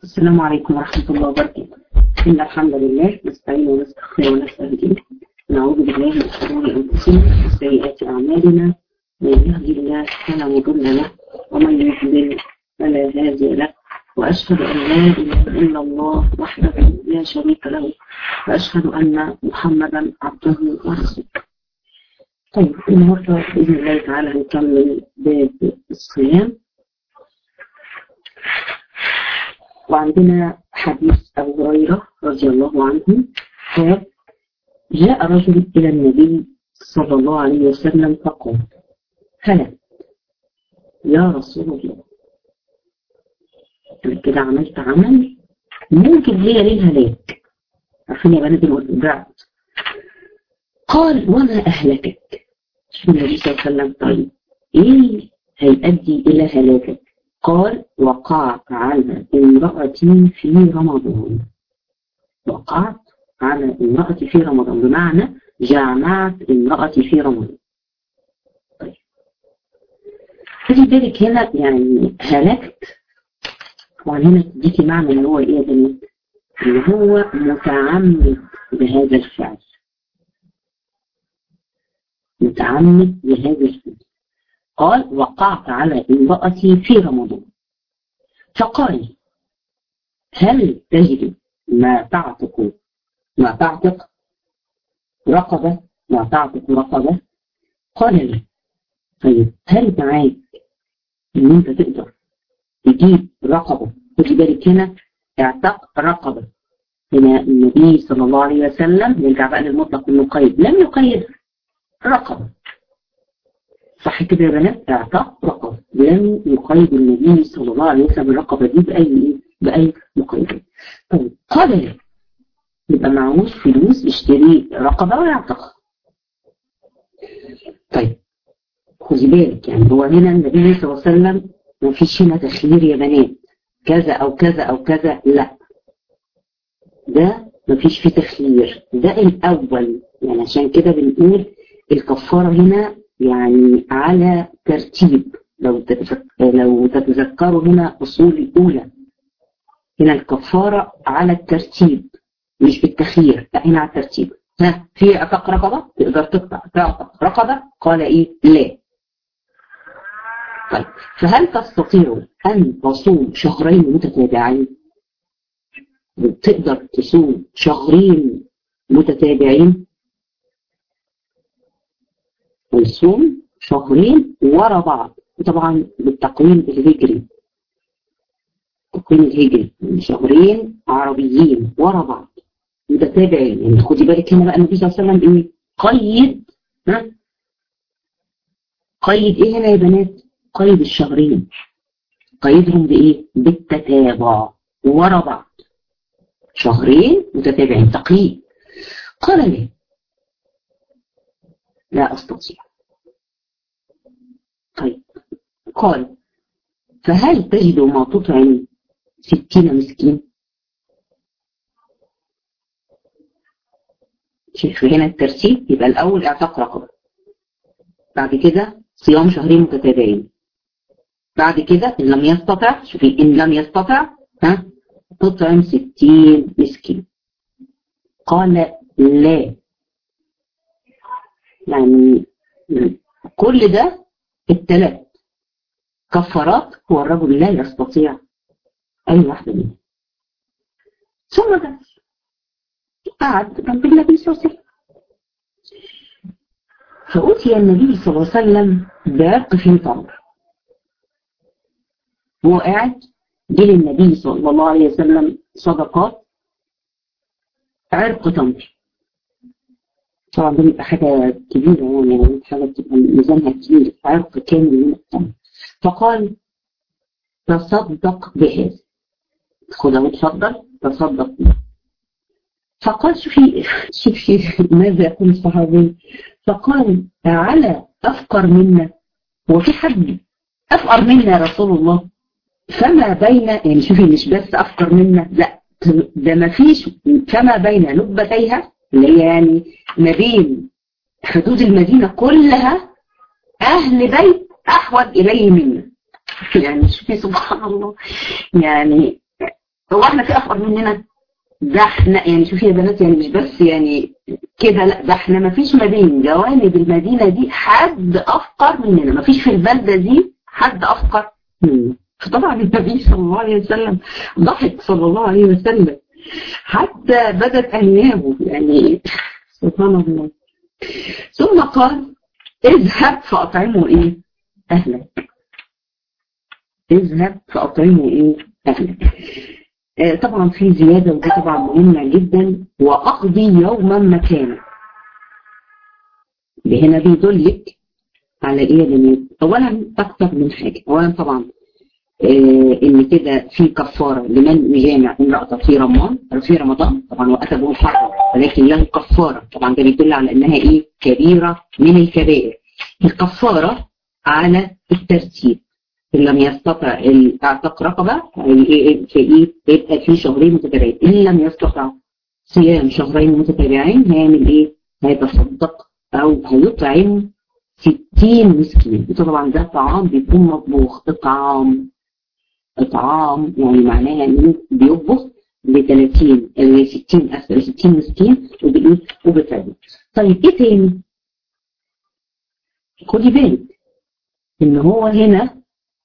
السلام عليكم ورحمة الله وبركاته إن الحمد لله نستعين ونستغفر ونستهديه نعوذ بالله من شرور أنفسنا وسيئات أعمالنا من يهدي الله فلا مضل له ومن يضلل فلا هادي له وأشهد أن لا إله إلا الله وحده لا شريك له وأشهد أن محمدا عبده ورسوله طيب النهارده بإذن الله تعالى هنكمل باب الصيام وعندنا حديث أبو هريرة رضي الله عنه قال جاء رجل إلى النبي صلى الله عليه وسلم فقال هلا يا رسول الله أنا كده عملت عمل ممكن هي ليه هلاك عارفين يا بنات الوقت قال وما أهلكك شو النبي صلى الله عليه وسلم طيب إيه هيؤدي إلى هلاكك قال وقعت على امرأتي في رمضان وقعت على امرأتي في رمضان بمعنى جامعت امرأتي في رمضان طيب خدي بالك هنا يعني هلكت طبعا هنا تديكي معنى اللي هو ايه يا بنات اللي هو متعمد بهذا الفعل متعمد بهذا الفعل قال وقعت على امرأتي في رمضان فقال هل تجد ما تعتق ما تعتق رقبة ما تعتق رقبة قال لي طيب هل معاك ان انت تقدر تجيب رقبة خدي بالك هنا اعتق رقبة هنا النبي صلى الله عليه وسلم نرجع بقى للمطلق المقيد لم يقيد رقبة صح كده يا بنات اعتق رقبة لم يقيد النبي صلى الله عليه وسلم الرقبة دي بأي بأي مقيد طيب قال لي يبقى معهوش فلوس يشتري رقبة ويعتقها طيب خدي بالك يعني هو هنا النبي صلى الله عليه وسلم ما فيش هنا تخيير يا بنات كذا او كذا او كذا لا ده ما فيش فيه تخيير ده الاول يعني عشان كده بنقول الكفارة هنا يعني على ترتيب لو لو تتذكروا هنا اصول الاولى هنا الكفارة على الترتيب مش بالتخيير لا هنا على الترتيب ها في اعتق رقبة تقدر تقطع تعتق رقبة قال ايه لا طيب فهل تستطيع ان تصوم شهرين متتابعين تقدر تصوم شهرين متتابعين ويصوم شهرين ورا بعض وطبعا بالتقويم الهجري التقويم الهجري شهرين عربيين ورا بعض متتابعين يعني خدي بالك هنا بقى النبي صلى الله عليه وسلم ايه قيد ها قيد ايه هنا يا بنات قيد الشهرين قيدهم بايه بالتتابع ورا بعض شهرين متتابعين تقييد قال لي لا استطيع طيب قال فهل تجد ما تطعم ستين مسكين شوف هنا الترتيب يبقى الأول اعتق رقبة بعد كده صيام شهرين متتابعين بعد كده إن لم يستطع شوفي إن لم يستطع ها تطعم ستين مسكين قال لا يعني كل ده الثلاث كفارات هو الرجل لا يستطيع أي واحدة منهم ثم جلس قعد جنب النبي صلى الله عليه وسلم فأتي النبي صلى الله عليه وسلم بعرق في تمر هو قاعد جه للنبي صلى الله عليه وسلم صدقات عرق تمر طبعا ده بيبقى حاجة كبيرة يعني حاجة بتبقى ميزانها كبير عرق كامل من التمر فقال تصدق بهذا خذ وتفضل تصدق به فقال شوفي شوفي ماذا يقول الصحابي فقال تعالى أفقر منا هو في حد أفقر منا يا رسول الله فما بين يعني شوفي مش بس أفقر منا لا ده ما فيش فما بين لبتيها اللي هي يعني ما بين حدود المدينة كلها أهل بيت أحوج إليه منا يعني شوفي سبحان الله يعني هو احنا في افقر مننا ده احنا يعني شوفي يا بنات يعني مش بس يعني كده لا ده احنا ما فيش ما بين جوانب المدينة دي حد افقر مننا ما فيش في البلدة دي حد افقر مننا فطبعا النبي صلى الله عليه وسلم ضحك صلى الله عليه وسلم حتى بدت أنيابه يعني سبحان الله ثم قال اذهب فأطعمه إيه أهلك اذهب فأطعمه إيه أهلك آه طبعا في زيادة ودي طبعا مهمة جدا وأقضي يوما مكانا هنا بيدلك على إيه لمن أولا أكثر من حاجة أولا طبعا آه ان كده في كفاره لمن يجامع امرأة في رمضان في رمضان طبعا واتى محرم ولكن له كفاره طبعا ده بيدل على انها ايه كبيره من الكبائر الكفاره على الترتيب ان لم يستطع اعتق رقبه في ايه يبقى في شهرين متتابعين ان لم يستطع صيام شهرين متتابعين هيعمل ايه؟ هيتصدق او هيطعم 60 مسكين وطبعا ده طعام بيكون مطبوخ اطعام اطعام يعني معناها انه بيطبخ ب 30 ل 60 اسف 60 مسكين وبايه وبتعمل طيب ايه تاني؟ خدي بالك ان هو هنا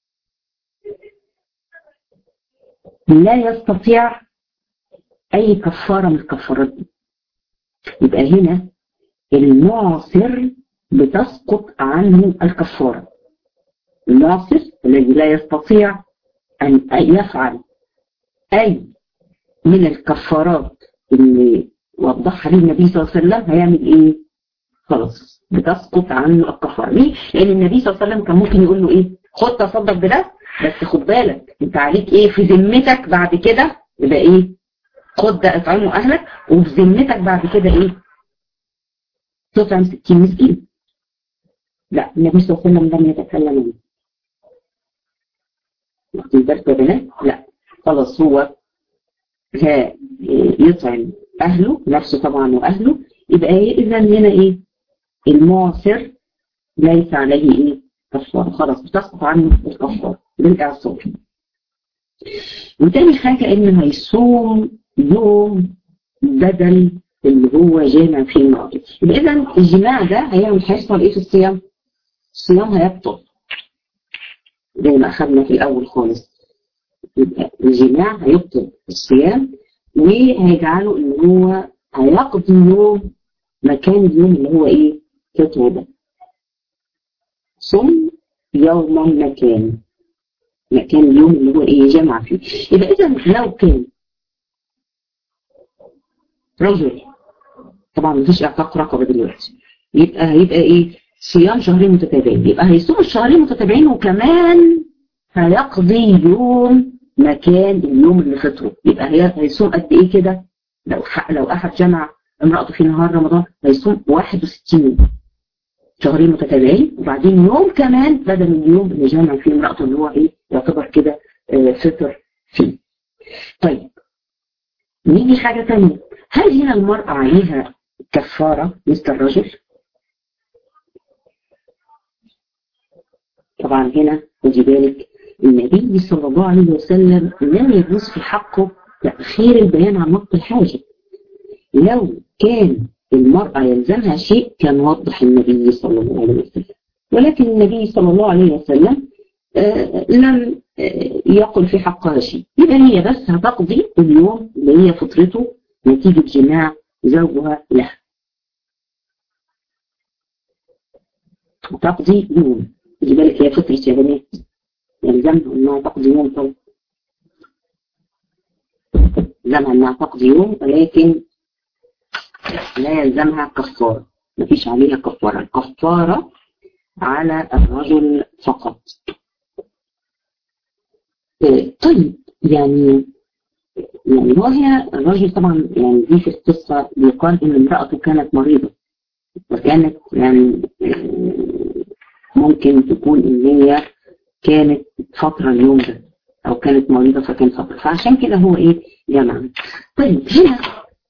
لا يستطيع اي كفاره من الكفارات دي يبقى هنا المعصر بتسقط عنه الكفاره المعصر الذي لا يستطيع أن يفعل أي من الكفارات اللي وضحها لي النبي صلى الله عليه وسلم هيعمل إيه؟ خلاص بتسقط عنه الكفارة ليه؟ لأن النبي صلى الله عليه وسلم كان ممكن يقول له إيه؟ خد تصدق بده بس خد بالك أنت عليك إيه في ذمتك بعد كده يبقى إيه؟ خد ده اطعمه أهلك وفي ذمتك بعد كده إيه؟ تطعم 60 مسكين لا النبي صلى الله عليه وسلم لم يتكلم عنه واخدين بالكم يا بنات؟ لا خلاص هو يطعم أهله نفسه طبعا وأهله يبقى إيه إذا هنا إيه المعصر ليس عليه إيه كفارة خلاص بتسقط عنه الكفارة بالإعصار وتاني حاجة إنه هيصوم يوم بدل اللي هو جامع فيه الماضي يبقى إذا الجماع ده هيعمل هيحصل إيه في الصيام؟ الصيام هيبطل زي ما أخذنا في الأول خالص يبقى الجماع هيبطل الصيام وهيجعله إن هو هيقضي يوم مكان اليوم اللي هو إيه؟ فطره ده صم يوما مكان مكان اليوم اللي هو إيه؟ جمع فيه يبقى إذا لو كان رجل طبعا مفيش اعتاق رقبه دلوقتي يبقى هيبقى ايه صيام شهرين متتابعين يبقى هيصوم الشهرين متتابعين وكمان هيقضي يوم مكان اليوم اللي فطره يبقى هي هيصوم قد ايه كده لو لو احد جمع امراته في نهار رمضان هيصوم 61 يوم شهرين متتابعين وبعدين يوم كمان بدل اليوم اللي جمع فيه امراته اللي هو ايه يعتبر كده آه فطر فيه طيب نيجي حاجه ثانيه هل هنا المرأة عليها كفارة مثل الرجل؟ طبعا هنا خدي بالك النبي صلى الله عليه وسلم لم يجوز في حقه تأخير البيان عن وقت الحاجة لو كان المرأة يلزمها شيء كان وضح النبي صلى الله عليه وسلم ولكن النبي صلى الله عليه وسلم آه لم آه يقل في حقها شيء يبقى هي بس هتقضي اليوم اللي هي فطرته نتيجة جماع زوجها لها تقضي يوم خدي بالك هي فطرة يا بنات يلزمها انها تقضي يوم طبعا يلزمها انها تقضي يوم ولكن لا يلزمها كفارة مفيش عليها كفارة الكفارة على الرجل فقط طيب يعني يعني وهي الرجل طبعا يعني دي في القصة بيقال ان امرأته كانت مريضة وكانت يعني ممكن تكون ان هي كانت فترة اليوم ده او كانت مريضة فكان فترة فعشان كده هو ايه جمع طيب هنا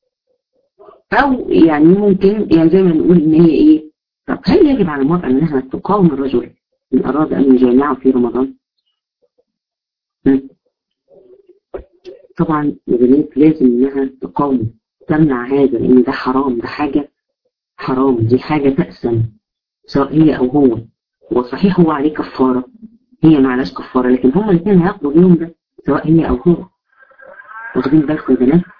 او يعني ممكن يعني زي ما نقول ان هي ايه طب هل يجب على المرأة انها تقاوم الرجل ان اراد ان يجامعه في رمضان؟ طبعا البنات لازم انها تقاوم تمنع هذا لان ده حرام ده حاجة حرام دي حاجة تأسم سواء هي او هو هو صحيح هو عليه كفارة هي ما عليهاش كفارة لكن هما الاثنين هياخدوا اليوم ده سواء هي او هو واخدين بالكم يا بنات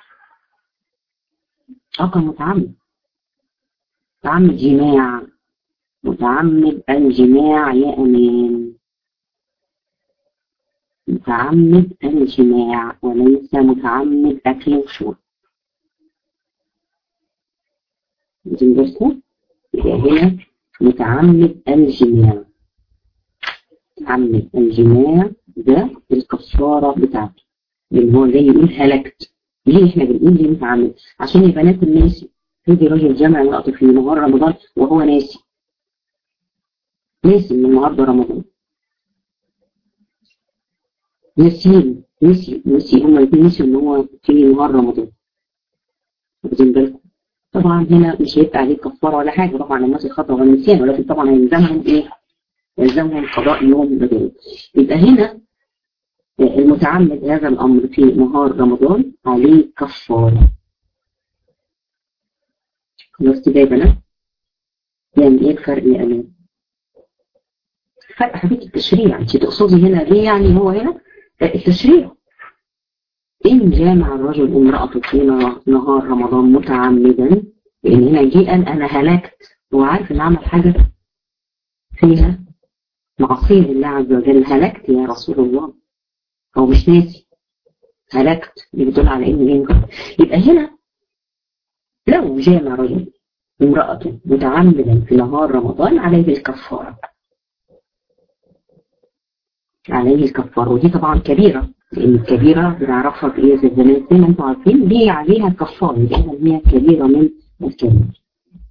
اه كان متعمد متعمد جماع متعمد الجماع يا امان متعمد الجماع وليس متعمد اكل وشرب واخدين بالكم يبقى هنا متعمد الجماع متعمد الجماع ده الكفارة بتاعته اللي هو زي يقول هلكت ليه احنا بنقول ليه متعمد عشان البنات الناسي يجي راجل جمع وقته في نهار رمضان وهو ناسي ناسي من النهارده رمضان ناسيين نسي نسي هما الاثنين نسيوا ان هو في نهار رمضان واخدين بالكم طبعا هنا مش هيبقى عليه كفاره ولا حاجه طبعا الناس الخطا والنسيان ولكن طبعا هيلزمهم ايه؟ يلزمهم قضاء يوم بدل يبقى هنا المتعمد هذا الامر في نهار رمضان عليه كفاره خلاص كده يا بنات يعني ايه الفرق يا امان؟ فرق حبيبتي التشريع انت تقصدي هنا ليه يعني هو هنا التشريع إن جامع الرجل امرأته في نهار رمضان متعمدا لأن هنا جه قال أنا هلكت هو عارف إن عمل حاجة فيها معصية لله عز وجل هلكت يا رسول الله هو مش ناسي هلكت دي بتدل على إن إيه يبقى هنا لو جامع رجل امرأته متعمدا في نهار رمضان عليه الكفارة عليه الكفارة ودي طبعا كبيرة لأن الكبيرة بنعرفها بإيه زي البنات زي ما انتم عارفين ليه عليها كفارة لأن هي كبيرة من الكبير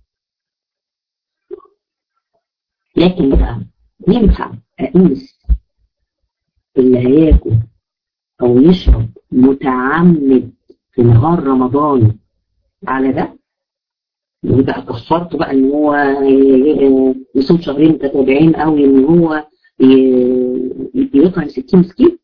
لكن بقى ينفع أقيس اللي هياكل أو يشرب متعمد في نهار رمضان على ده يبقى كفرته بقى ان هو يصوم شهرين متتابعين او ان هو يطعم 60 مسكين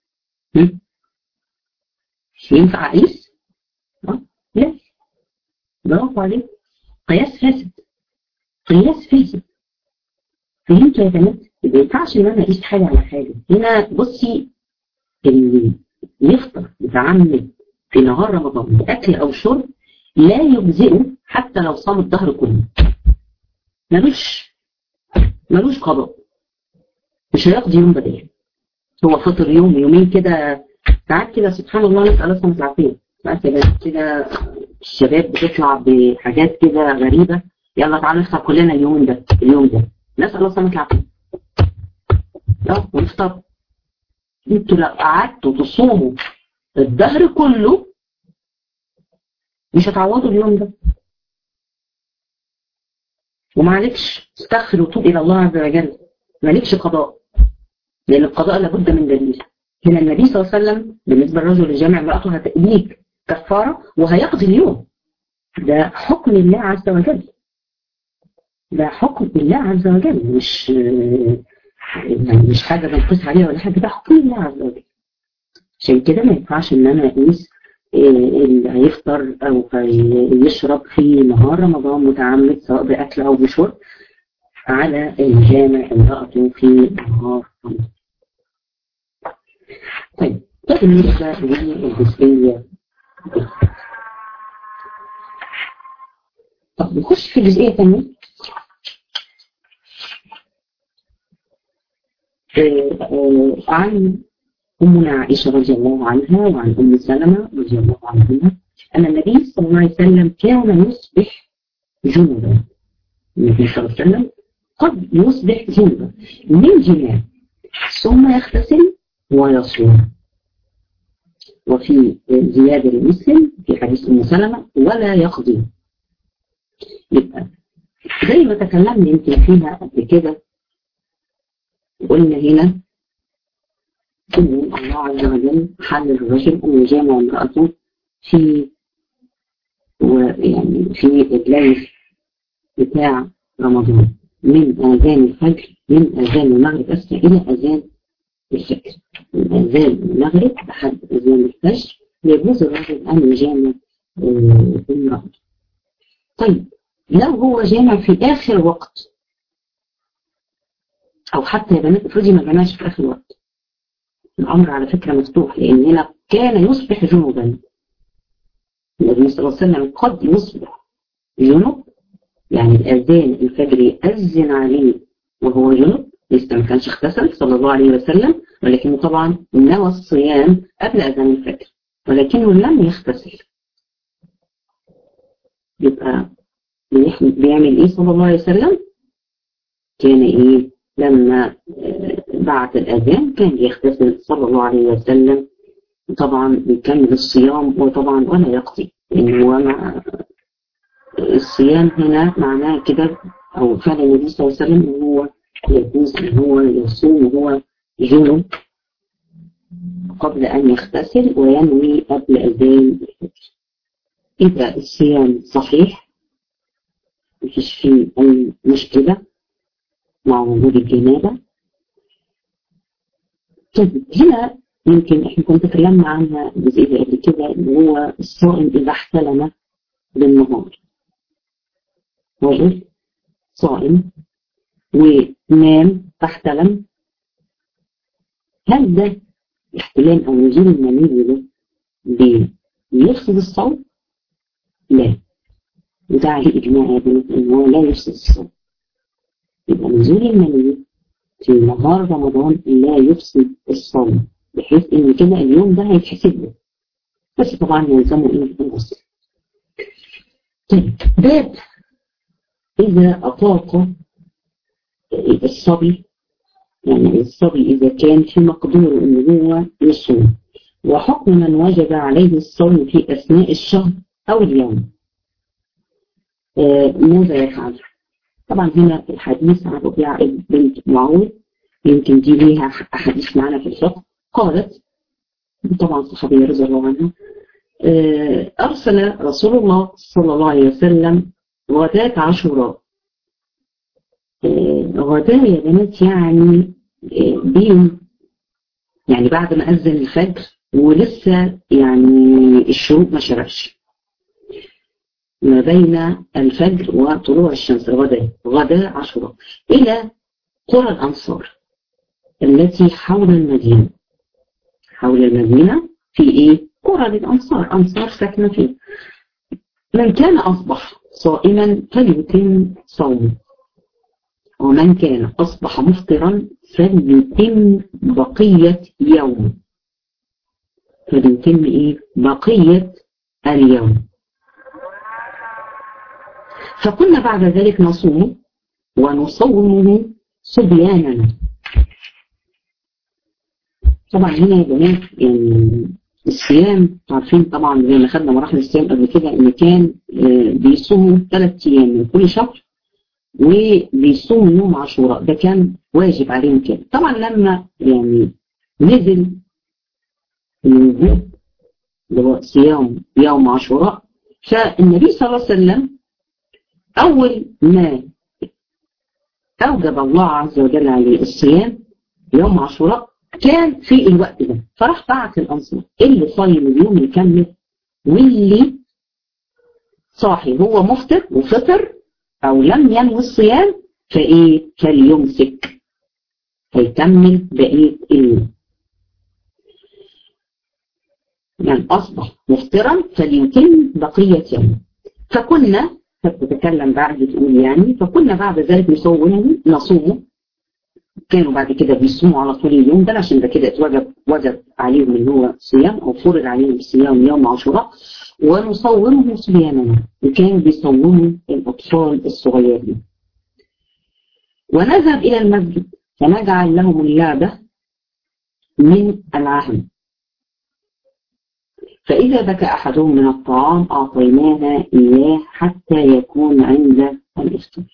ينفع اقيس؟ اه لا برافو عليك قياس فاسد قياس فاسد فهمتوا يا بنات؟ ما ينفعش ان انا اقيس حاجه على حاجه هنا بصي اللي يفطر متعمد في نهار رمضان باكل او شرب لا يجزئه حتى لو صام الظهر كله ملوش ملوش قضاء مش هيقضي يوم بدل هو فطر يوم يومين كده ساعات كده سبحان الله نسأل الله سبحانه وتعالى ساعات كده الشباب بتطلع بحاجات كده غريبة يلا تعالوا نفطر كلنا اليوم ده اليوم ده نسأل الله سبحانه وتعالى لا ونفطر انتوا لو قعدتوا تصوموا الدهر كله مش هتعوضوا اليوم ده ومعلكش استغفر وتوب الى الله عز وجل مالكش قضاء لان القضاء لابد من دليل هنا النبي صلى الله عليه وسلم بالنسبه للرجل الجامع امراته هتأديك كفاره وهيقضي اليوم ده حكم الله عز وجل ده حكم الله عز وجل مش يعني مش حاجه بنقيس عليها ولا حاجه ده حكم الله عز وجل عشان كده ما ينفعش ان انا اقيس اللي هيفطر او يشرب في نهار رمضان متعمد سواء باكل او بشرب على الجامع امرأته في نهار رمضان. طيب ده بالنسبة للجزئية دي. طب نخش في جزئية ثانية عن أمنا عائشة رضي الله عنها وعن أم سلمة رضي الله عنها أن النبي صلى الله عليه وسلم كان يصبح جنبا النبي صلى الله عليه وسلم قد يصبح جنبا من جماع ثم يغتسل ويصوم وفي زيادة لمسلم في حديث أم سلمة ولا يقضي يبقى زي ما تكلمنا يمكن فيها قبل كده قلنا هنا إن الله عز وجل حل الرجل أن يجامع امرأته في ويعني في الليل بتاع رمضان من آذان الفجر من آذان المغرب أسفل إلى آذان الفجر من آذان المغرب لحد آذان الفجر يجوز الرجل أن يجامع امرأة طيب لو هو جامع في آخر وقت أو حتى يا بنات افرضي ما جمعش في آخر وقت الأمر على فكرة مفتوح لأن هنا كان يصبح جنوبا النبي صلى الله عليه وسلم قد يصبح جنوب يعني الأذان الفجر يأذن عليه وهو جنوب لسه ما كانش اغتسل صلى الله عليه وسلم ولكنه طبعا نوى الصيام قبل أذان الفجر ولكنه لم يغتسل يبقى بيعمل ايه صلى الله عليه وسلم كان ايه لما بعد الأذان كان يغتسل صلى الله عليه وسلم طبعا بيكمل الصيام وطبعا ولا يقضي لأن هو مع الصيام هنا معناه كده أو فعل النبي صلى الله عليه وسلم هو يجوز ان هو يصوم وهو جنب قبل أن يغتسل وينوي قبل أذان الفجر إذا الصيام صحيح مفيش فيه أي مشكلة مع وجود الجنابة طيب هنا يمكن احنا كنا تكلمنا عنها جزئية قبل كده اللي هو الصائم إذا احتلم بالنهار رجل صائم ونام فاحتلم هل ده احتلام أو نزول المني ده بيفسد الصوم؟ لا وده عليه إجماع يا بنات إن هو لا يفسد الصوم يبقى نزول المني في نهار رمضان لا يفسد الصوم بحيث إن كده اليوم ده هيتحسب له بس طبعا يلزمه إيه الغسل طيب باب إذا أطاق الصبي يعني الصبي إذا كان في مقدوره إن هو يصوم وحكم من وجب عليه الصوم في أثناء الشهر أو اليوم آه ماذا يفعل؟ طبعا هنا الحديث عن ربيعة بنت معاوية يمكن دي ليها أحاديث معنا في الفقه قالت طبعا صحابية رضي الله عنها آه أرسل رسول الله صلى الله عليه وسلم غداة عاشوراء آه غداة يا بنات يعني آه بين يعني بعد ما أذن الفجر ولسه يعني الشروق ما شرقش ما بين الفجر وطلوع الشمس غدا غدا عشرة إلى قرى الأنصار التي حول المدينة حول المدينة في إيه؟ قرى للأنصار أنصار ساكنة فيه من كان أصبح صائما فليتم صومه ومن كان أصبح مفطرا فليتم بقية يوم فليتم إيه؟ بقية اليوم فكنا بعد ذلك نصوم ونصومه صبياننا طبعا هنا يا بنات يعني الصيام عارفين طبعا زي ما خدنا مراحل الصيام قبل كده ان كان بيصوموا ثلاث ايام من كل شهر وبيصوموا يوم عاشوراء ده كان واجب عليهم كده طبعا لما يعني نزل الوجوب اللي هو صيام يوم عاشوراء فالنبي صلى الله عليه وسلم أول ما أوجب الله عز وجل عليه الصيام يوم عاشوراء كان في الوقت ده فراح بعت الأنصار اللي صايم اليوم يكمل واللي صاحي هو مفطر وفطر أو لم ينوي الصيام فإيه فليمسك هيكمل بقية اليوم يعني أصبح مفطرا فليتم بقية يوم فكنا بتتكلم بعد بتقول يعني فكنا بعد ذلك نصومه نصومه كانوا بعد كده بيصوموا على طول اليوم ده عشان ده كده اتوجب وجب عليهم ان هو صيام او فرض عليهم صيام يوم عاشوراء ونصومه صياما وكانوا بيصوموا الاطفال الصغيرين ونذهب الى المسجد فنجعل لهم اللعبه من العهد فإذا بكى أحدهم من الطعام أعطيناها إياه حتى يكون عند الإفطار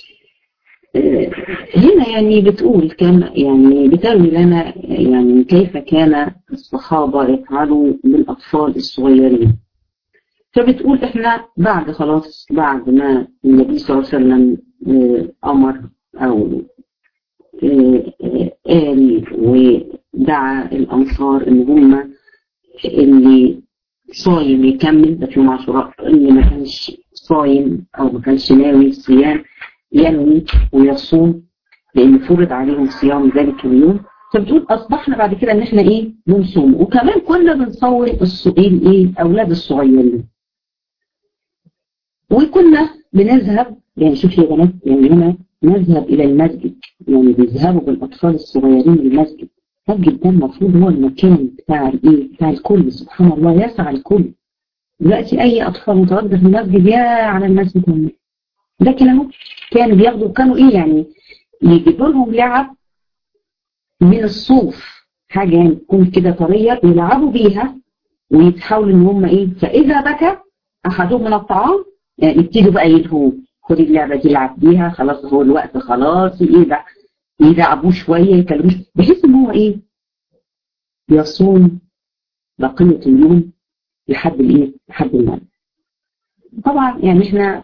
هنا يعني بتقول كم يعني بتروي لنا يعني كيف كان الصحابة يفعلوا بالأطفال الصغيرين فبتقول احنا بعد خلاص بعد ما النبي صلى الله عليه وسلم أمر أو قال ودعا الأنصار إن هم اللي صايم يكمل ده في يوم عاشوراء اللي ما كانش صايم او ما كانش ناوي صيام ينوي ويصوم لان فرض عليهم صيام ذلك اليوم فبتقول اصبحنا بعد كده ان احنا ايه بنصوم وكمان كنا بنصور السؤال ايه اولاد الصغيرين وكنا بنذهب يعني شوف يا بنات يعني هنا نذهب الى المسجد يعني بيذهبوا بالاطفال الصغيرين للمسجد المسجد ده المفروض هو المكان بتاع الايه بتاع الكل سبحان الله يسعى الكل دلوقتي اي اطفال متواجده في المسجد يا على المسجد من لكن اهو كانوا بياخدوا كانوا ايه يعني يجيبوا لهم لعب من الصوف حاجه يعني تكون كده طريه يلعبوا بيها ويتحاولوا ان هم ايه فاذا بكى احدهم من الطعام يعني يبتدوا بقى يلهوا خد اللعبه دي العب بيها خلاص هو الوقت خلاص ايه ده يلعبوه شويه يكلموش بحيث ان هو ايه يصوم بقيه اليوم لحد الايه لحد المغرب طبعا يعني احنا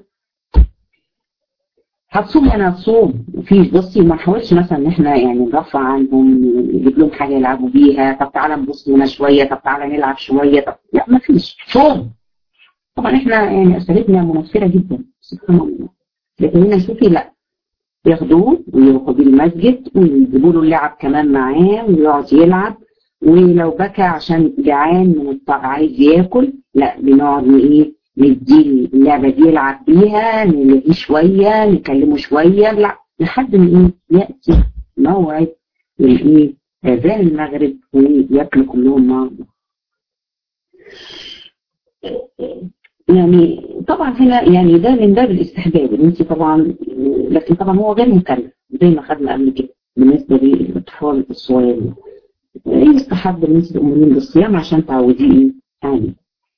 هتصوم يعني هتصوم مفيش بصي ما نحاولش مثلا ان احنا يعني نرفع عنهم نجيب لهم حاجه يلعبوا بيها طب تعالى نبص لنا شويه طب تعالى نلعب شويه طب لا مفيش صوم طبعا احنا يعني اساليبنا منفره جدا سبحان الله لكن هنا شوفي لا ياخدوه ويروحوا بيه المسجد ويجيبوا له اللعب كمان معاه ويقعد يلعب ولو بكى عشان جعان من الطعام عايز ياكل لا بنقعد ايه نديه اللعبه دي يلعب بيها نلهيه شويه نكلمه شويه لا لحد ما ايه ياتي موعد الايه اذان المغرب وياكلوا كلهم مع بعض يعني طبعا هنا يعني ده من باب الاستحباب ان انت طبعا لكن طبعا هو غير مكلف زي ما خدنا قبل كده بالنسبه للاطفال الصغيرين يستحب ان انت تؤمرين بالصيام عشان تعوديه عليه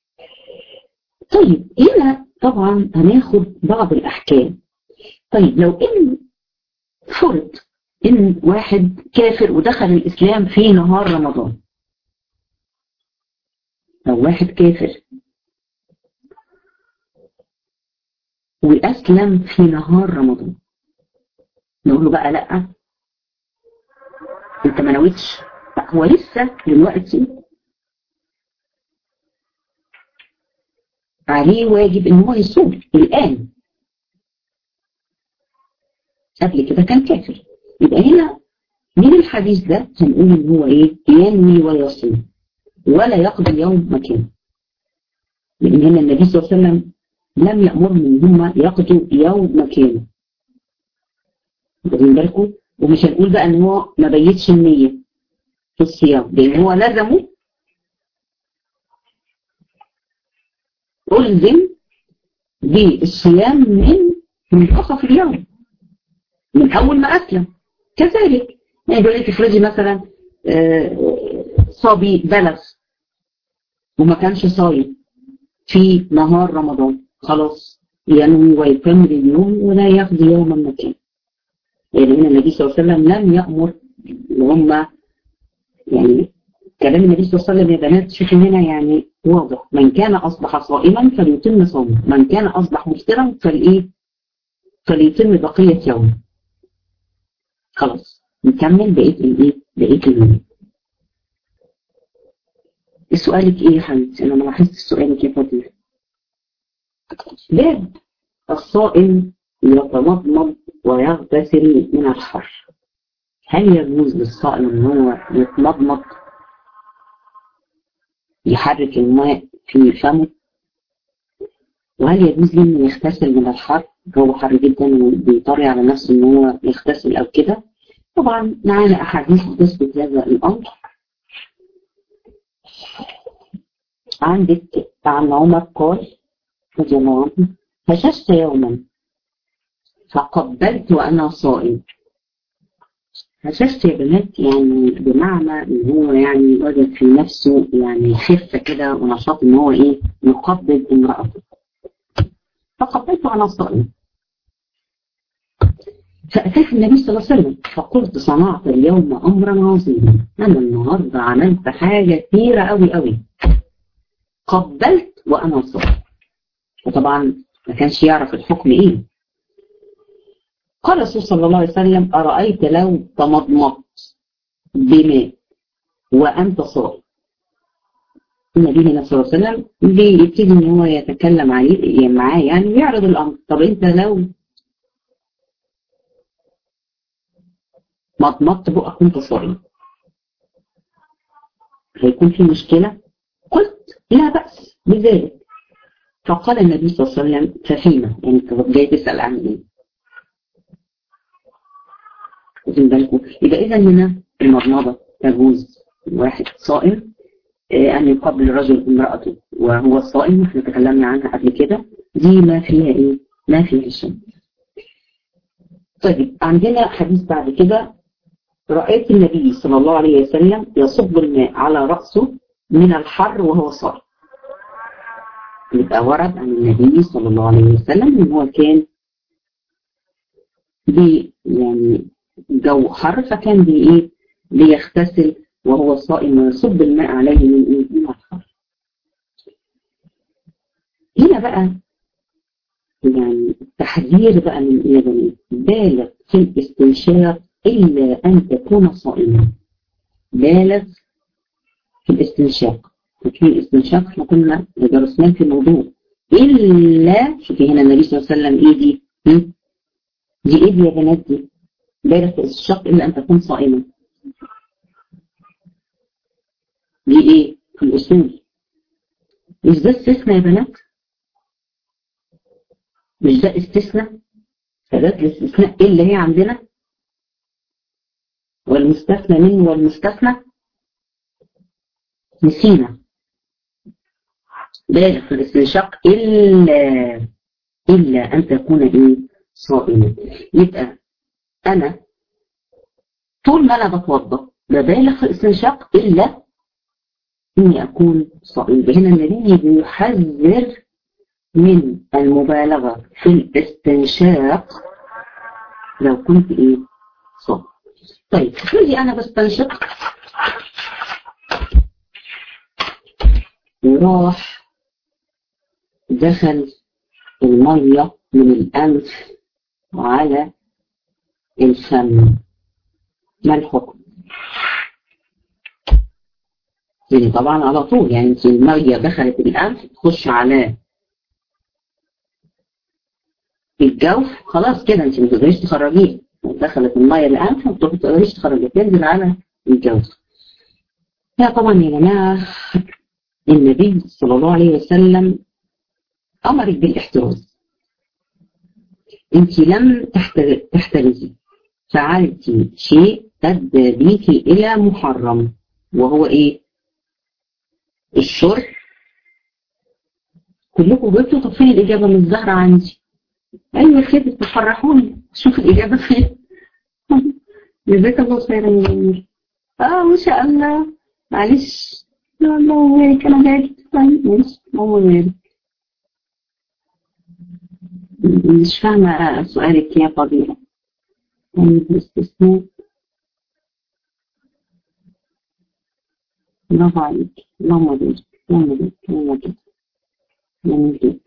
طيب هنا طبعا هناخد بعض الاحكام طيب لو ان فرض ان واحد كافر ودخل الاسلام في نهار رمضان لو واحد كافر وأسلم في نهار رمضان نقول له بقى لا انت ما نويتش هو لسه دلوقتي عليه واجب ان هو يصوم الان قبل كده كان كافر يبقى هنا من الحديث ده هنقول ان هو ايه ينوي ويصوم ولا يقضي يوم مكانه لان هنا النبي صلى الله عليه وسلم لم يأمرهم ان هم يقضوا يوم مكانه واخدين بالكم ومش هنقول بقى ان هو ما بيتش النية في الصيام لان هو لزمه ألزم بالصيام من منتصف اليوم من أول ما أسلم كذلك يعني دلوقتي تفرضي مثلا صبي بلغ وما كانش صايم في نهار رمضان خلاص ينوي ويكمل اليوم ولا يقضي يوما مكان يعني هنا النبي صلى الله عليه وسلم لم يأمر وهم يعني كلام النبي صلى الله عليه وسلم يا بنات شوفوا هنا يعني واضح من كان أصبح صائما فليتم صومه من كان أصبح مفطرا فالإيه فليتم بقية يوم خلاص نكمل بقية الإيه بقية اليوم سؤالك إيه يا حبيبتي أنا ما لاحظت سؤالك يا فاطمة باب الصائم يتمضمض ويغتسل من الحر هل يجوز للصائم ان هو يتمضمض يحرك الماء في فمه وهل يجوز له انه يغتسل من الحر هو حر جدا وبيطري على نفسه ان هو يغتسل او كده طبعا معانا احاديث بتثبت هذا الامر عندك عن عمر قال رضي الله عنه فششت يوما فقبلت وأنا صائم هششت يا بنات يعني بمعنى ان هو يعني وجد في نفسه يعني خفة كده ونشاط ان هو ايه يقبل امرأته فقبلت وانا صائم فأتاك النبي صلى الله عليه وسلم فقلت صنعت اليوم أمرا عظيما أنا النهاردة عملت حاجة كبيرة أوي أوي قبلت وأنا صائم وطبعا ما كانش يعرف الحكم ايه قال الرسول صلى الله عليه وسلم أرأيت لو تمضمضت بماء وأنت صائم النبي هنا صلى الله عليه وسلم بيبتدي ان هو يتكلم عليه معاه يعني بيعرض الامر طب انت لو مضمضت بقك وانت صايم هيكون في مشكلة قلت لا بأس بذلك فقال النبي صلى الله عليه وسلم ففيما يعني انت جاي تسأل عن ايه واخدين بالكم يبقى اذا هنا المضمضة تجوز واحد صائم أن يقبل الرجل امرأته وهو صائم احنا تكلمنا عنها قبل كده دي ما فيها ايه ما فيها شيء طيب عندنا حديث بعد كده رأيت النبي صلى الله عليه وسلم يصب الماء على رأسه من الحر وهو صائم يبقى ورد عن النبي صلى الله عليه وسلم ان هو كان بي يعني جو حر فكان بي ايه بيغتسل وهو صائم ويصب الماء عليه من ايه من الحر هنا بقى يعني تحذير بقى من ايه يا بنات بالغ في الاستنشاق الا ان تكون صائما بالغ في الاستنشاق في الاستنشاق احنا كنا درسناه في الموضوع الا شوفي هنا النبي صلى الله عليه وسلم ايه دي دي ايه دي يا بنات دي بالغ في الاستنشاق الا ان تكون صائما دي ايه في الاصول مش ده استثناء يا بنات مش ده استثناء فده الاستثناء ايه اللي هي عندنا والمستثنى منه والمستثنى نسينا بالغ في الاستنشاق إلا إلا أن تكون إيه صائما يبقى أنا طول ما أنا بتوضى ببالغ في الاستنشاق إلا إني أكون صائم هنا النبي بيحذر من المبالغة في الاستنشاق لو كنت إيه صائم طيب افرضي أنا بستنشق وراح دخل المية من الأنف على الفم ما الحكم؟ يعني طبعا على طول يعني انت المية دخلت الأنف تخش على الجوف خلاص كده انت ما تقدريش تخرجيه دخلت المية الأنف ما تقدريش تخرجيه تنزل على الجوف لا طبعا يا جماعة النبي صلى الله عليه وسلم أمرك بالاحتراز انت لم تحترزي فعلتي شيء أدى بيك إلى محرم وهو إيه الشرب كلكم جبتوا طب فين الإجابة من الزهرة عندي أيوة كده تفرحوني شوف الإجابة فين جزاك الله خيرا يا جميل اه ما شاء الله معلش لا الله يبارك انا جاي طيب ماشي الله يبارك مش فاهمة سؤالك يا فضيلة يعني الاستثناء برافو عليك اللهم بارك اللهم بارك اللهم بارك جميل جدا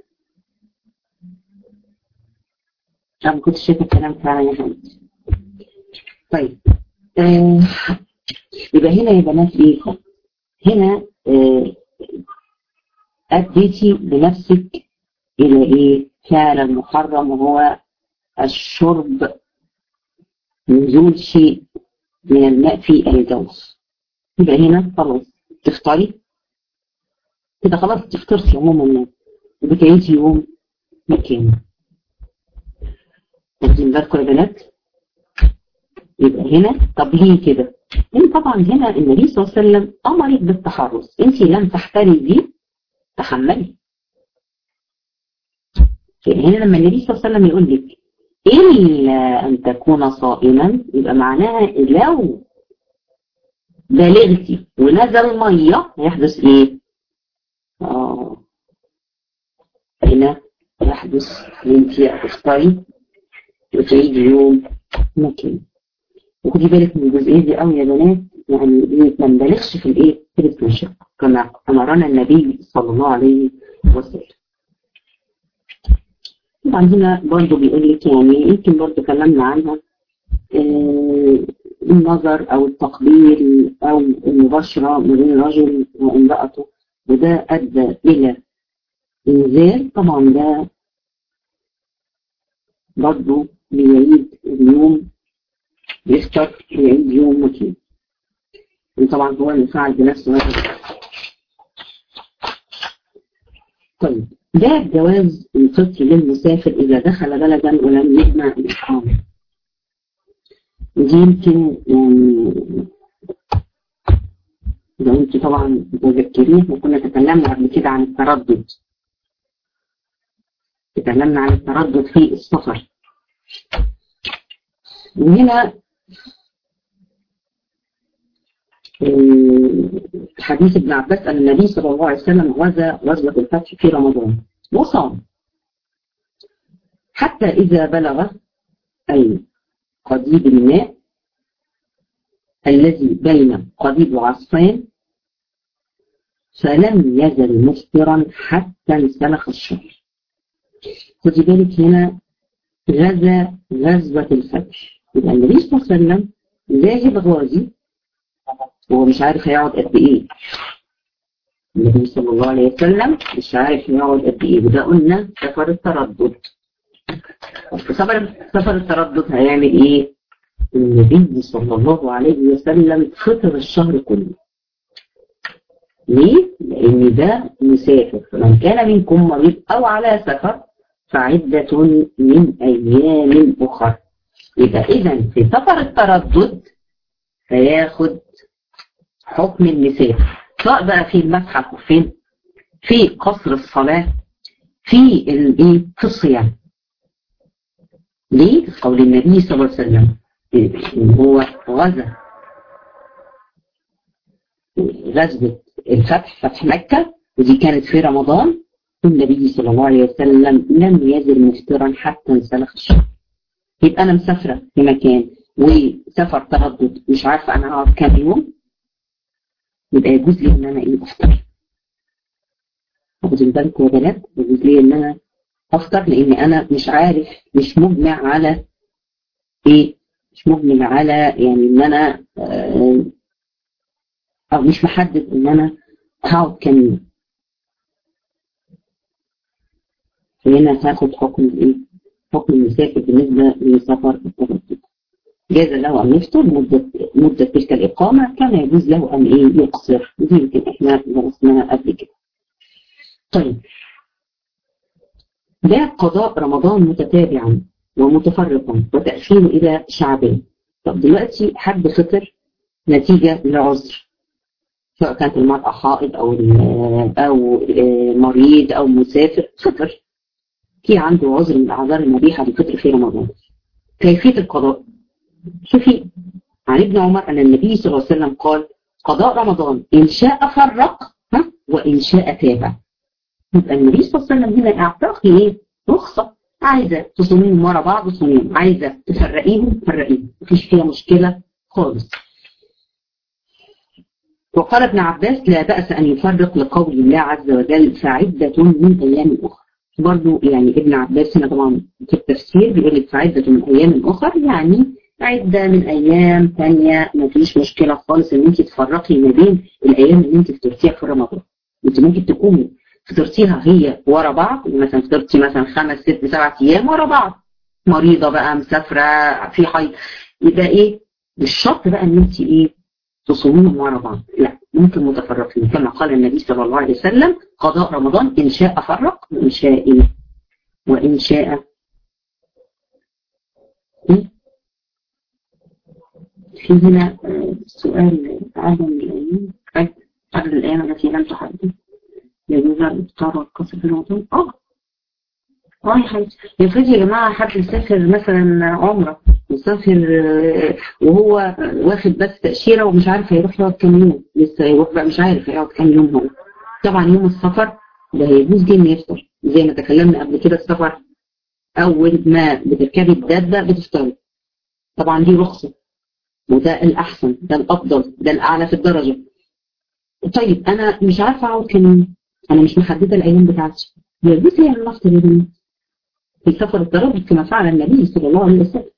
أنا ما كنتش شايفة الكلام فعلا يا حبيبتي طيب آه يبقى هنا يا بنات ايه هنا آه أديتي بنفسك إلى إيه فعل المحرم وهو الشرب نزول شيء من الماء في الجوف يبقى هنا خلاص تفطري كده خلاص تفطرتي عموما الماء وبتعيدي يوم مكانه واخدين بالكم يا بنات يبقى هنا طب ليه كده لان طبعا هنا النبي صلى الله عليه وسلم امرك بالتحرز انت لم تحترزي تحملي هنا لما النبي صلى الله عليه وسلم يقول لك إلا أن تكون صائما يبقى معناها لو بلغتي ونزل مية يحدث إيه؟ آه هنا يحدث ان انت هتفطري وتعيد يوم مكان وخدي بالك من الجزئيه دي قوي يا بنات يعني ايه ما نبالغش في الايه في الاستنشاق كما امرنا النبي صلى الله عليه وسلم طبعا هنا برضه بيقول لك يعني يمكن برضه كلامنا عنها آه النظر او التقبيل او المباشره ما بين الرجل وامراته وده أدى إلى إنزال طبعا ده برضه بيعيد اليوم يفطر ويعيد يوم مكين وطبعا هو اللي فعل بنفسه هذا طيب ده جواز الفطر للمسافر إذا دخل بلدا ولم يجمع الإقامة ودي يمكن يعني لو انت طبعا متذكرين وكنا تكلمنا قبل كده عن التردد تكلمنا عن التردد في السفر وهنا حديث ابن عباس أن النبي صلى الله عليه وسلم غزا غزوة الفتح في رمضان وصام حتى إذا بلغ أي قضيب الماء الذي بين قضيب وعصفين فلم يزل مفطرا حتى انسلخ الشهر خدي بالك هنا غزا غزوة الفتح يبقى النبي صلى الله عليه وسلم ذاهب غازي هو مش عارف هيقعد قد ايه النبي صلى الله عليه وسلم مش عارف يقعد قد ايه وده قلنا سفر التردد سفر سفر التردد هيعمل ايه النبي صلى الله عليه وسلم فطر الشهر كله ليه؟ لأن ده مسافر فمن كان منكم مريض أو على سفر فعدة من أيام أخرى يبقى إذا في سفر التردد هياخد حكم المسافر سواء بقى في المسحة وفين في قصر الصلاة في الايه في الصيام ليه؟ قول النبي صلى الله عليه وسلم إن هو غزا غزوة الفتح فتح مكة ودي كانت في رمضان والنبي صلى الله عليه وسلم لم يزل مفطرا حتى انسلخ الشهر يبقى أنا مسافرة في مكان وسفر تردد مش عارفة أنا هقعد كام يوم يبقى يجوز لي إن أنا إيه أفطر واخدين بالكم يا بنات يجوز لي إن أنا أفطر لأن أنا مش عارف مش مجمع على إيه مش مجمع على يعني إن أنا آه أو مش محدد إن أنا هقعد كام يوم هنا هاخد حكم الايه؟ حكم المسافر بالنسبة لسفر التردد. جاز له أن يفطر مدة مدة تلك الإقامة كما يجوز له أن إيه يقصر ودي يمكن إحنا درسناها قبل كده. طيب ده قضاء رمضان متتابعا ومتفرقا وتأخيره إلى شعبان. طب دلوقتي حد فطر نتيجة لعذر سواء كانت المرأة حائض أو أو مريض أو مسافر فطر في عنده عذر من الأعذار المبيحة للفطر في رمضان كيفية القضاء شوفي عن ابن عمر أن النبي صلى الله عليه وسلم قال قضاء رمضان إن شاء فرق ها وإن شاء تابع يبقى النبي صلى الله عليه وسلم هنا أعطاكي إيه رخصة عايزة تصوميهم ورا بعض تصوميهم عايزة تفرقيهم فرقيهم مفيش فيها مشكلة خالص وقال ابن عباس لا بأس أن يفرق لقول الله عز وجل فعدة من أيام أخرى برضو يعني ابن عباس هنا طبعا في التفسير بيقول لك فعدة من أيام أخرى يعني عدة من أيام ثانية ما فيش مشكلة خالص إن أنت تفرقي ما بين الأيام اللي أنت فطرتيها في رمضان أنت ممكن تكوني فطرتيها هي ورا بعض مثلا فطرتي مثلا خمس ست سبع أيام ورا بعض مريضة بقى مسافرة في حي يبقى إيه مش شرط بقى إن أنت إيه تصوميهم ورا بعض لا ممكن متفرقين كما قال النبي صلى الله عليه وسلم قضاء رمضان إن شاء فرق وإن شاء إيه وإن شاء إيه؟ في هنا سؤال عدم الأيام قبل الأيام التي لم تحدد يجوز الإفطار والقصر في رمضان آه اه يا حبيبتي يفرض يا جماعة حد يسافر مثلا عمرة مسافر وهو واخد بس تأشيرة ومش عارف هيروح يقعد كام يوم لسه هيروح بقى مش عارف هيقعد كام يوم هو طبعا يوم السفر ده هيجوز جدا يفطر زي ما تكلمنا قبل كده السفر أول ما بتركبي الدابة بتفطري طبعا دي رخصة وده الأحسن ده الأفضل ده الأعلى في الدرجة طيب أنا مش عارفة أقعد كام يوم أنا مش محددة الأيام بتاعتي يجوز لي أن أفطر يا بنت في سفر التردد كما فعل النبي صلى الله عليه وسلم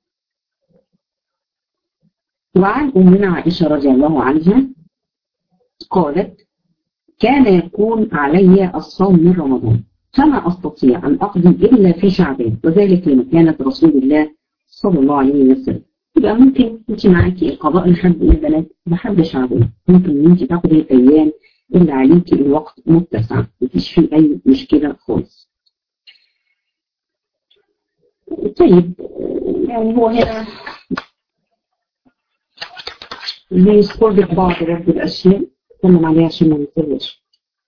وعن أمنا عائشة رضي الله عنها قالت كان يكون علي الصوم من رمضان فما أستطيع أن أقضي إلا في شعبان وذلك لما كانت رسول الله صلى الله عليه وسلم يبقى ممكن انت معاكي القضاء لحد ايه بنات لحد شعبان ممكن ان انت تاخدي الايام اللي عليكي الوقت متسع مفيش فيه اي مشكله خالص طيب يعني هو هنا بيذكر لك بعض برضه الاشياء اتكلم عليها عشان ما ننساهاش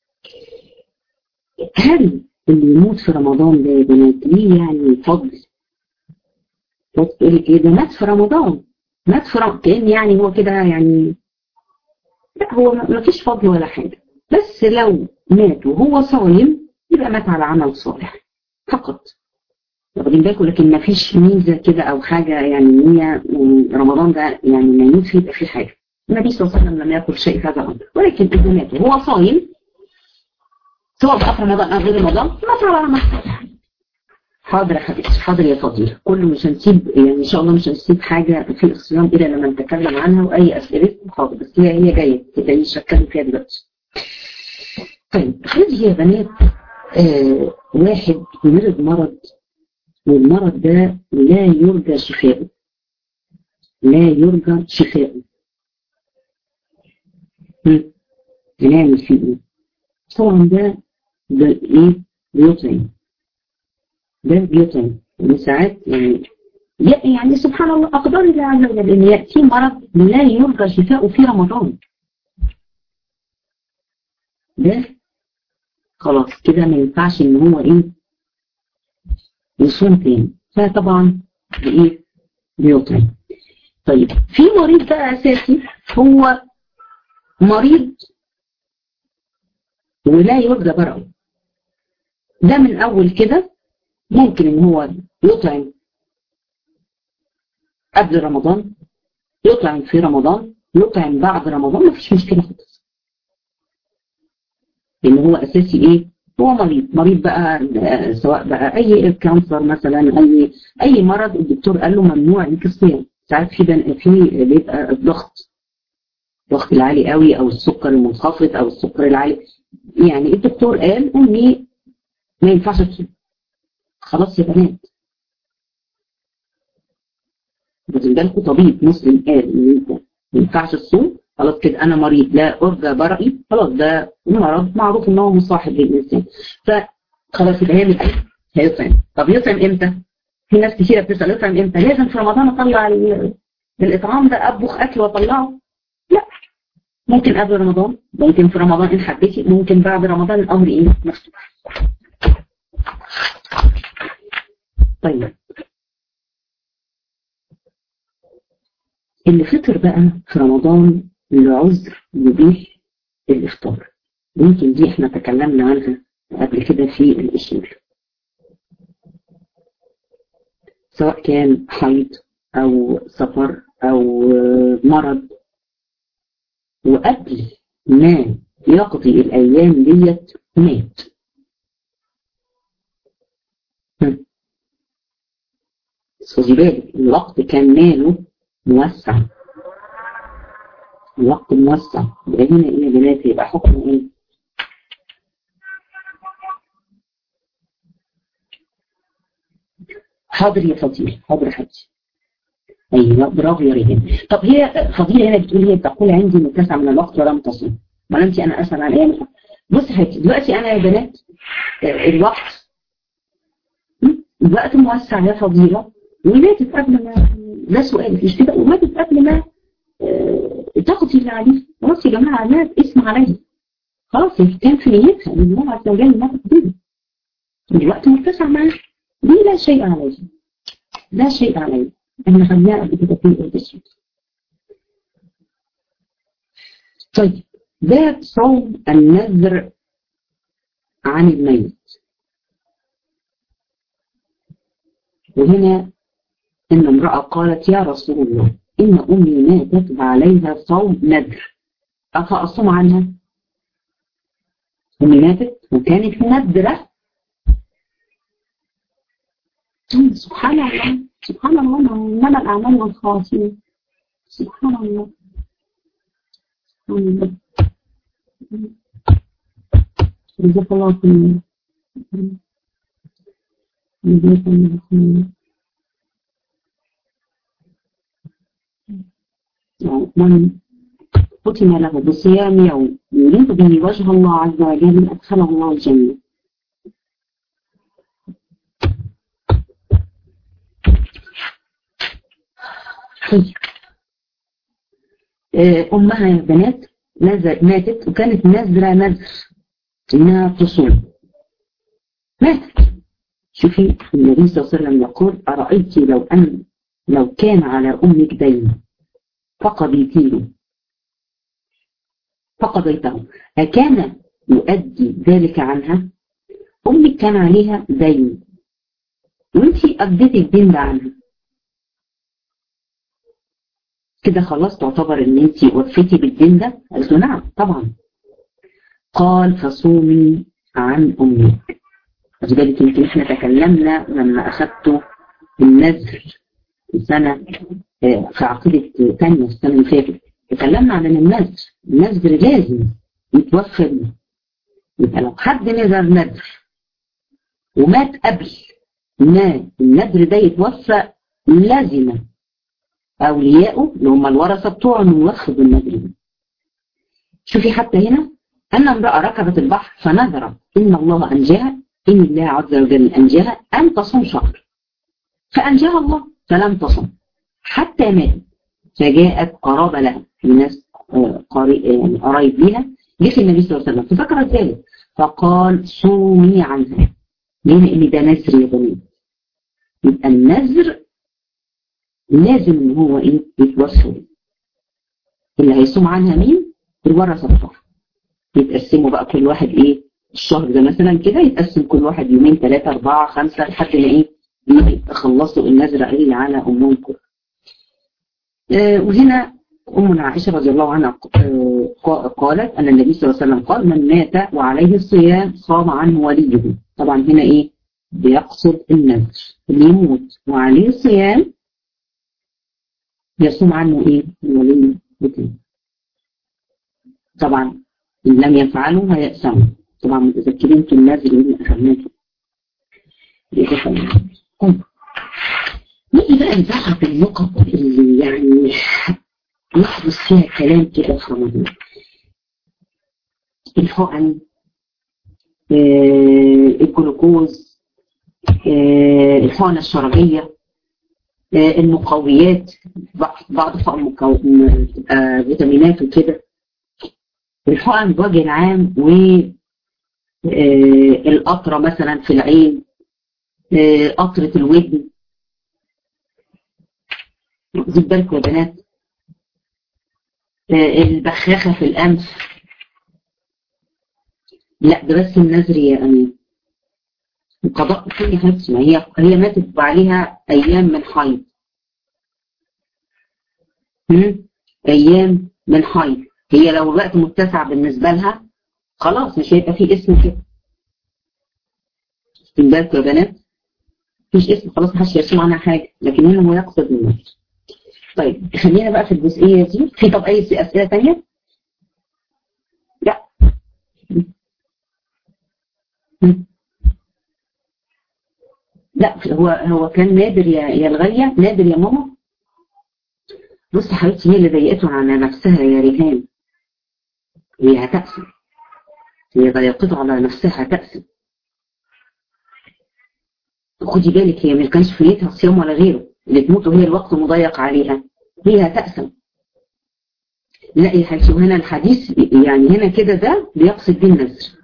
هل اللي يموت في رمضان ده يا بنات ليه يعني فضل تقول لك ايه ده مات في رمضان مات في رمضان كان يعني هو كده يعني لا هو ما فيش فضل ولا حاجه بس لو مات وهو صايم يبقى مات على عمل صالح فقط واخدين بالكم لكن ما فيش ميزه كده او حاجه يعني هي رمضان ده يعني ما يموت فيه يبقى فيه حاجه النبي صلى الله عليه وسلم لم يقل شيء في هذا الامر ولكن اذا مات وهو صايم سواء بقى في رمضان او غير رمضان مات على عمل صالح حاضر يا حبيبتي حاضر يا فضيلة كله مش هنسيب يعني ان شاء الله مش هنسيب حاجة في الصيام الا لما نتكلم عنها واي اسئلة حاضر بس هي هي جاية تدعيش اتكلم فيها دلوقتي طيب هذه يا بنات آه واحد مرض مرض والمرض ده لا يرجى شفاؤه لا يرجى شفاؤه هنعمل فيه ايه؟ طبعا ده ده ايه؟ بيطعم ده بيطعم يعني ساعات يعني يعني سبحان الله أقدار الله عز وجل أن يأتي مرض لا يرجى شفاؤه في رمضان ده خلاص كده ما ينفعش ان هو ايه يصوم تاني فطبعا بايه بيطعم طيب في مريض بقى اساسي هو مريض ولا يرجى برأه ده من اول كده ممكن ان هو يطعم قبل رمضان يطعم في رمضان يطعم بعد رمضان مفيش مشكلة خالص لان هو اساسي ايه هو مريض مريض بقى سواء بقى اي كانسر مثلا اي اي مرض الدكتور قال له ممنوع ليك الصيام ساعات في في بيبقى الضغط الضغط العالي قوي او السكر المنخفض او السكر العالي يعني الدكتور قال اني ما ينفعش تصوم خلاص يا بنات واخدين بالكم طبيب مسلم قال ان انت ما ينفعش تصوم خلاص كده انا مريض لا ارجى برأي خلاص ده مرض معروف ان هو مصاحب للانسان فخلاص يبقى هيعمل ايه؟ هيطعم طب يطعم امتى؟ في ناس كثيره بتسال يطعم امتى؟ لازم في رمضان اطلع الاطعام ده اطبخ اكل واطلعه؟ لا ممكن قبل رمضان ممكن في رمضان ان حبيتي ممكن بعد رمضان الامر ايه؟ مفتوح طيب اللي فطر بقى في رمضان لعذر يبيح الافطار يمكن دي احنا تكلمنا عنها قبل كده في الاصول سواء كان حيض او سفر او مرض وقبل ما يقضي الايام ديت مات بس خدي بالك الوقت كان ماله موسع الوقت موسع يبقى هنا ايه يا بنات يبقى حكمه ايه حاضر يا فضيلة حاضر يا حبيبتي ايوه برافو يا ريهان طب هي فضيلة هنا بتقول هي بتقول عندي متسع من الوقت ولم تصل ما انت انا اسال عن ايه بص يا حبيبتي دلوقتي انا يا بنات الوقت الوقت موسع يا فضيلة وماتت قبل ما ده سؤال مش كده وماتت قبل ما تقضي اللي عليه خلاص يا جماعة مات اسم عليه خلاص كان في نيتها ان الله عز وجل ما تقضيه الوقت متسع معاه دي لا شيء عليه لا شيء عليه احنا خدناها قبل كده في الدسوق طيب باب صوم النذر عن الميت وهنا ان امرأة قالت يا رسول الله إن أمي ماتت وعليها صوم نذر أفأصوم عنها أمي ماتت وكانت نذرة سبحان الله سبحان الله إنما الأعمال والخواتيم سبحان الله سبحان الله جزاك الله خير جزاك الله خير من ختم له بصيام يوم يريد به وجه الله عز وجل أدخله الله الجنة طيب أمها يا بنات نزل ماتت وكانت نازلة نذر إنها تصوم ماتت شوفي النبي صلى الله عليه وسلم يقول أرأيت لو أن لو كان على أمك دين فقضيتيه فقضيته أكان يؤدي ذلك عنها أمك كان عليها دين وانت أديتي الدين ده عنها كده خلاص تعتبر ان انت وفيتي بالدين ده قالت له نعم طبعا قال فصومي عن امك خدي بالك يمكن احنا تكلمنا لما اخذته النذر سنه في عقيده ثانيه السنه اللي فاتت تكلمنا عن النذر النذر لازم يتوفى بيه يبقى لو حد نذر نذر ومات قبل ما النذر ده يتوفى لازم أولياءه اللي هم الورثة بتوعه انه يوفوا بالنذر شوفي حتى هنا أن امرأة ركبت البحر فنذرت إن الله أنجاها إن الله عز وجل أنجاها أن تصوم شهر فأنجاها الله فلم تصم حتى ماتت فجاءت قرابة لها في ناس يعني قرايب ليها جه النبي صلى الله عليه وسلم فذكرت ذلك فقال صومي عنها ليه لأن ده نذر يا بنات يبقى النذر لازم ان هو ايه يتوفى اللي هيصوم عنها مين الورثه بتوعها يتقسموا بقى كل واحد ايه الشهر ده مثلا كده يتقسم كل واحد يومين ثلاثة أربعة خمسة لحد ما ايه يخلصوا النذر اللي على أمهم كله آه وهنا أمنا عائشة رضي الله عنها آه قالت أن النبي صلى الله عليه وسلم قال من مات وعليه الصيام صام عنه وليه طبعا هنا ايه بيقصد النذر اللي يموت وعليه الصيام يصوم عنه ايه الولي بتاعه طبعا ان لم يفعلوا هيأسموا طبعا متذكرين في النازل اللي اخذناه نيجي بقى لبعض النقط اللي يعني يحدث فيها كلام كده في رمضان الحقن آه الجلوكوز آه الحقنه الشرجيه المقويات بعض حقن بتبقى فيتامينات وكده الحقن بوجه العام والقطرة مثلا في العين قطرة الودن خد بالكم يا بنات البخاخة في الأنف لا ده بس النذري يا أمين القضاء كل حاجة ما هي هي ماتت عليها أيام من حيض أيام من حيض هي لو الوقت متسع بالنسبة لها خلاص مش هيبقى في اسم كده خد بالكم يا بنات مفيش اسم خلاص محدش يرسم عنها حاجة لكن هنا هو يقصد النفس طيب خلينا بقى في الجزئية دي في طب أي أسئلة تانية؟ لا لا هو هو كان نادر يا يا الغالية نادر يا ماما بص حبيبتي هي اللي ضيقته على نفسها يا ريهان هي هتأسم هي ضيقته على نفسها هتأسم خدي بالك هي ما كانش في نيتها صيام ولا غيره اللي تموت وهي الوقت مضيق عليها هي هتأسم لا يا حبيبتي وهنا الحديث يعني هنا كده ده بيقصد بيه النذر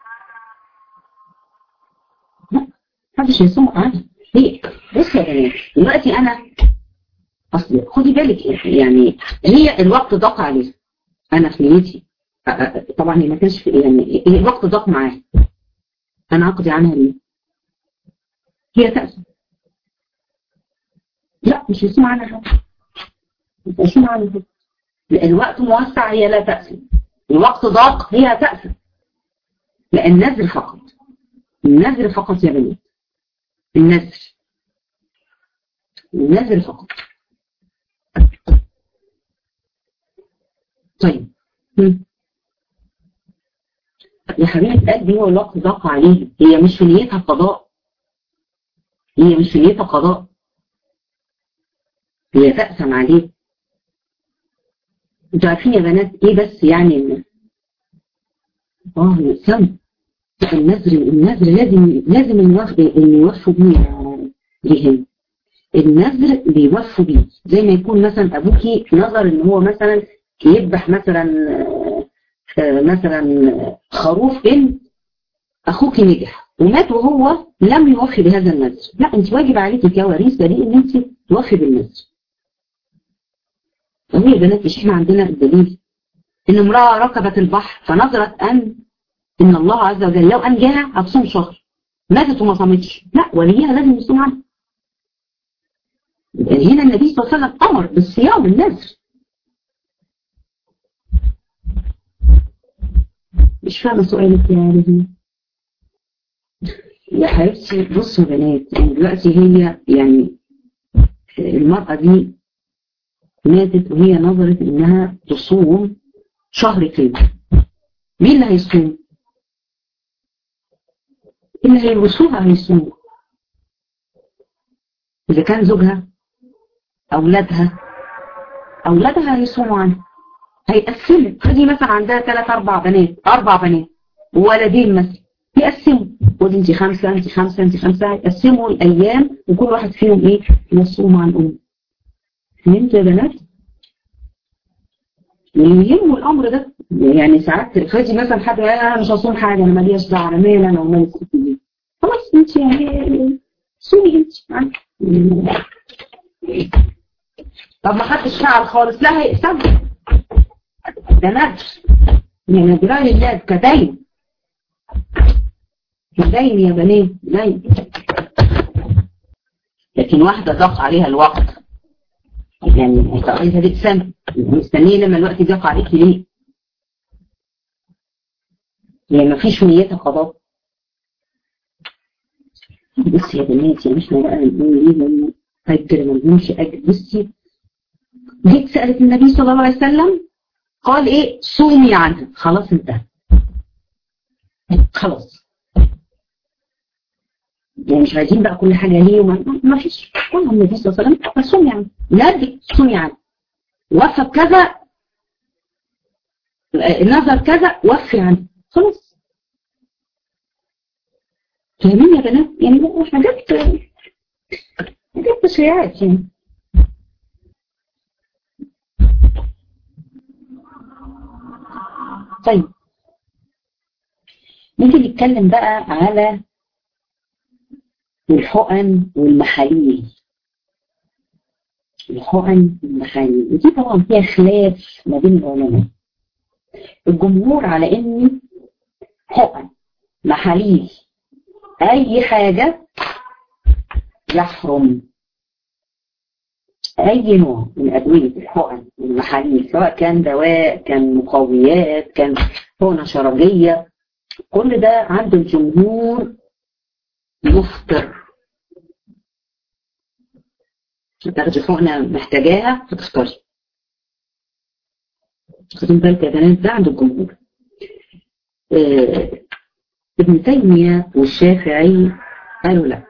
محدش يصوم عنها هي بص يا بنات دلوقتي انا اصل خدي بالك يعني هي الوقت ضاق عليها انا في نيتي طبعا هي ما كانش في يعني الوقت ضاق معاها انا اقضي عنها ليه؟ هي تأسف لا مش يصوم عنها حاجه مش يصوم عنها حاجه الوقت موسع هي لا تأسف الوقت ضاق هي تأسف لأن النذر فقط النذر فقط يا بنات النذر النذر فقط طيب يا حبيبة قلبي هو الوقت ضاق عليها هي مش في نيتها قضاء هي مش في نيتها قضاء هي تأسم عليه انتوا عارفين يا بنات ايه بس يعني ان اه السم النذر النذر لازم لازم ان يوفوا بيه ليهم النذر بيوفوا بيه زي ما يكون مثلا ابوكي نظر ان هو مثلا يذبح مثلا مثلا خروف بنت اخوك نجح ومات وهو لم يوفي بهذا النذر لا انت واجب عليك كوريثه دي ان انت توفي بالنذر وهي يا بنات مش احنا عندنا الدليل ان امراه ركبت البحر فنظرت ان ان الله عز وجل لو انجاها هتصوم شهر ماتت وما صامتش لا وليها لازم يصوم عنها يعني هنا النبي صلى الله عليه وسلم امر بالصيام النذر مش فاهمه سؤالك يا رزين يا حبيبتي بصوا يا بنات يعني دلوقتي هي يعني المرأة دي ماتت وهي نظرت انها تصوم شهر كامل مين اللي هيصوم؟ اللي هيلبسوها هيصوم إذا كان زوجها أولادها أولادها هيصوموا عنها هيقسموا خدي مثلا عندها ثلاث أربع بنات أربع بنات وولدين مثلا يقسموا ودي انت خمسة انت خمسة انت خمسة يقسموا الأيام وكل واحد فيهم ايه يصوم عن أم فهمتوا يا بنات؟ يهموا الأمر ده يعني ساعات خدي مثلا حد انا مش هصوم حاجة أنا ماليش دعوة أنا مالي أنا ومالي الست دي خلاص انت يعني صومي انت طب ما حدش فعل خالص لا هيقسم ده ندر يعني ندرها لله كدين كدين يا بنات دين لكن واحدة ضاق عليها الوقت يعني عايزة دي سنة مستنية لما الوقت ضاق عليك ليه يعني ما فيش نيتها قضاء بصي يا بناتي مش بقى نقول ايه اجر ما لهمش اجر بصي جيت سالت النبي صلى الله عليه وسلم قال ايه صومي عنها خلاص انتهى خلاص يعني مش عايزين بقى كل حاجه ليه وما ما فيش قولها النبي صلى الله عليه وسلم فصومي عنها نادك صومي عنها وفى بكذا نظر كذا وفي عنه خلاص فاهمين يا بنات يعني بقى حاجات حاجات تشريعات يعني طيب نيجي نتكلم بقى على الحقن والمحاليل الحقن والمحاليل ودي طبعا فيها خلاف ما بين العلماء الجمهور على ان حقن محاليل اي حاجة يحرم اي نوع من ادوية الحقن والمحاليل سواء كان دواء كان مقويات كان حقنة شرجية كل ده عند الجمهور يفطر تاخدي حقنة محتاجاها فتفطري خدين بالك يا بنات ده عند الجمهور آه ابن تيمية والشافعي قالوا لا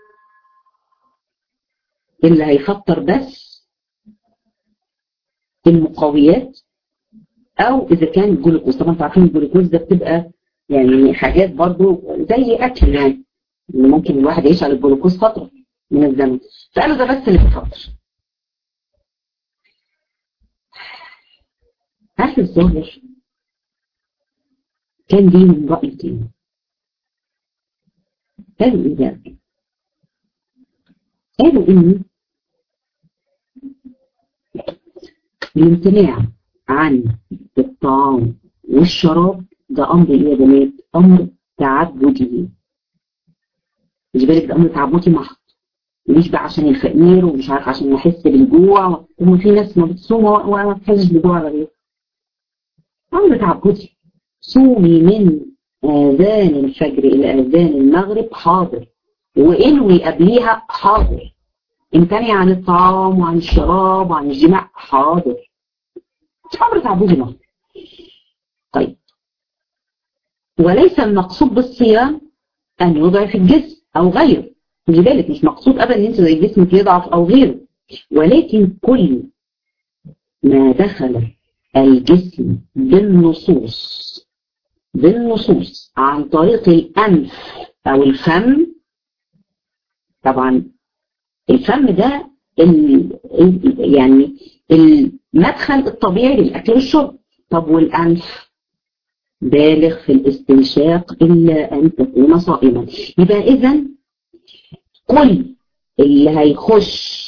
اللي هيفطر بس المقويات او اذا كان الجلوكوز طبعا انتوا عارفين الجلوكوز ده بتبقى يعني حاجات برضو زي اكل يعني ممكن الواحد يعيش على الجلوكوز فتره من الزمن فقالوا ده بس اللي بيفطر أهل الظاهر كان ليهم رأي تاني قالوا إيه بقى؟ قالوا إن الامتناع عن الطعام والشراب ده أمر إيه يا بنات؟ أمر تعبدي مش بالك ده أمر تعبدي محض مش بقى عشان الفقير ومش عارف عشان نحس بالجوع وما في ناس ما بتصوم وما بتحسش بالجوع على غيره أمر تعبدي صومي من آذان الفجر إلى آذان المغرب حاضر وإنوي قبليها حاضر امتنعي عن الطعام وعن الشراب وعن الجماع حاضر أمر تعبدي محضر طيب وليس المقصود بالصيام أن يضعف الجسم أو غيره خلي بالك مش مقصود أبدا أن أنت زي جسمك يضعف أو غيره ولكن كل ما دخل الجسم بالنصوص بالنصوص عن طريق الأنف أو الفم طبعا الفم ده ال يعني المدخل الطبيعي للأكل والشرب طب والأنف بالغ في الاستنشاق إلا أن تكون صائما يبقى إذا كل اللي هيخش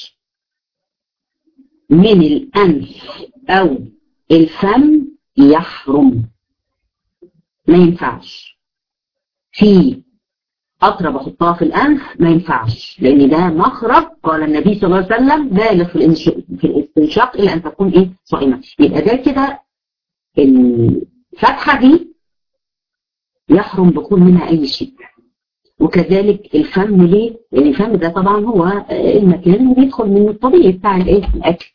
من الأنف أو الفم يحرم ما ينفعش في قطره بحطها في الانف ما ينفعش لان ده مخرج قال النبي صلى الله عليه وسلم بالغ في في الاستنشاق الا ان تكون ايه صائمه يبقى ده كده الفتحه دي يحرم دخول منها اي شيء وكذلك الفم ليه؟ لان الفم ده طبعا هو المكان اللي بيدخل منه الطبيعي بتاع الايه؟ الاكل.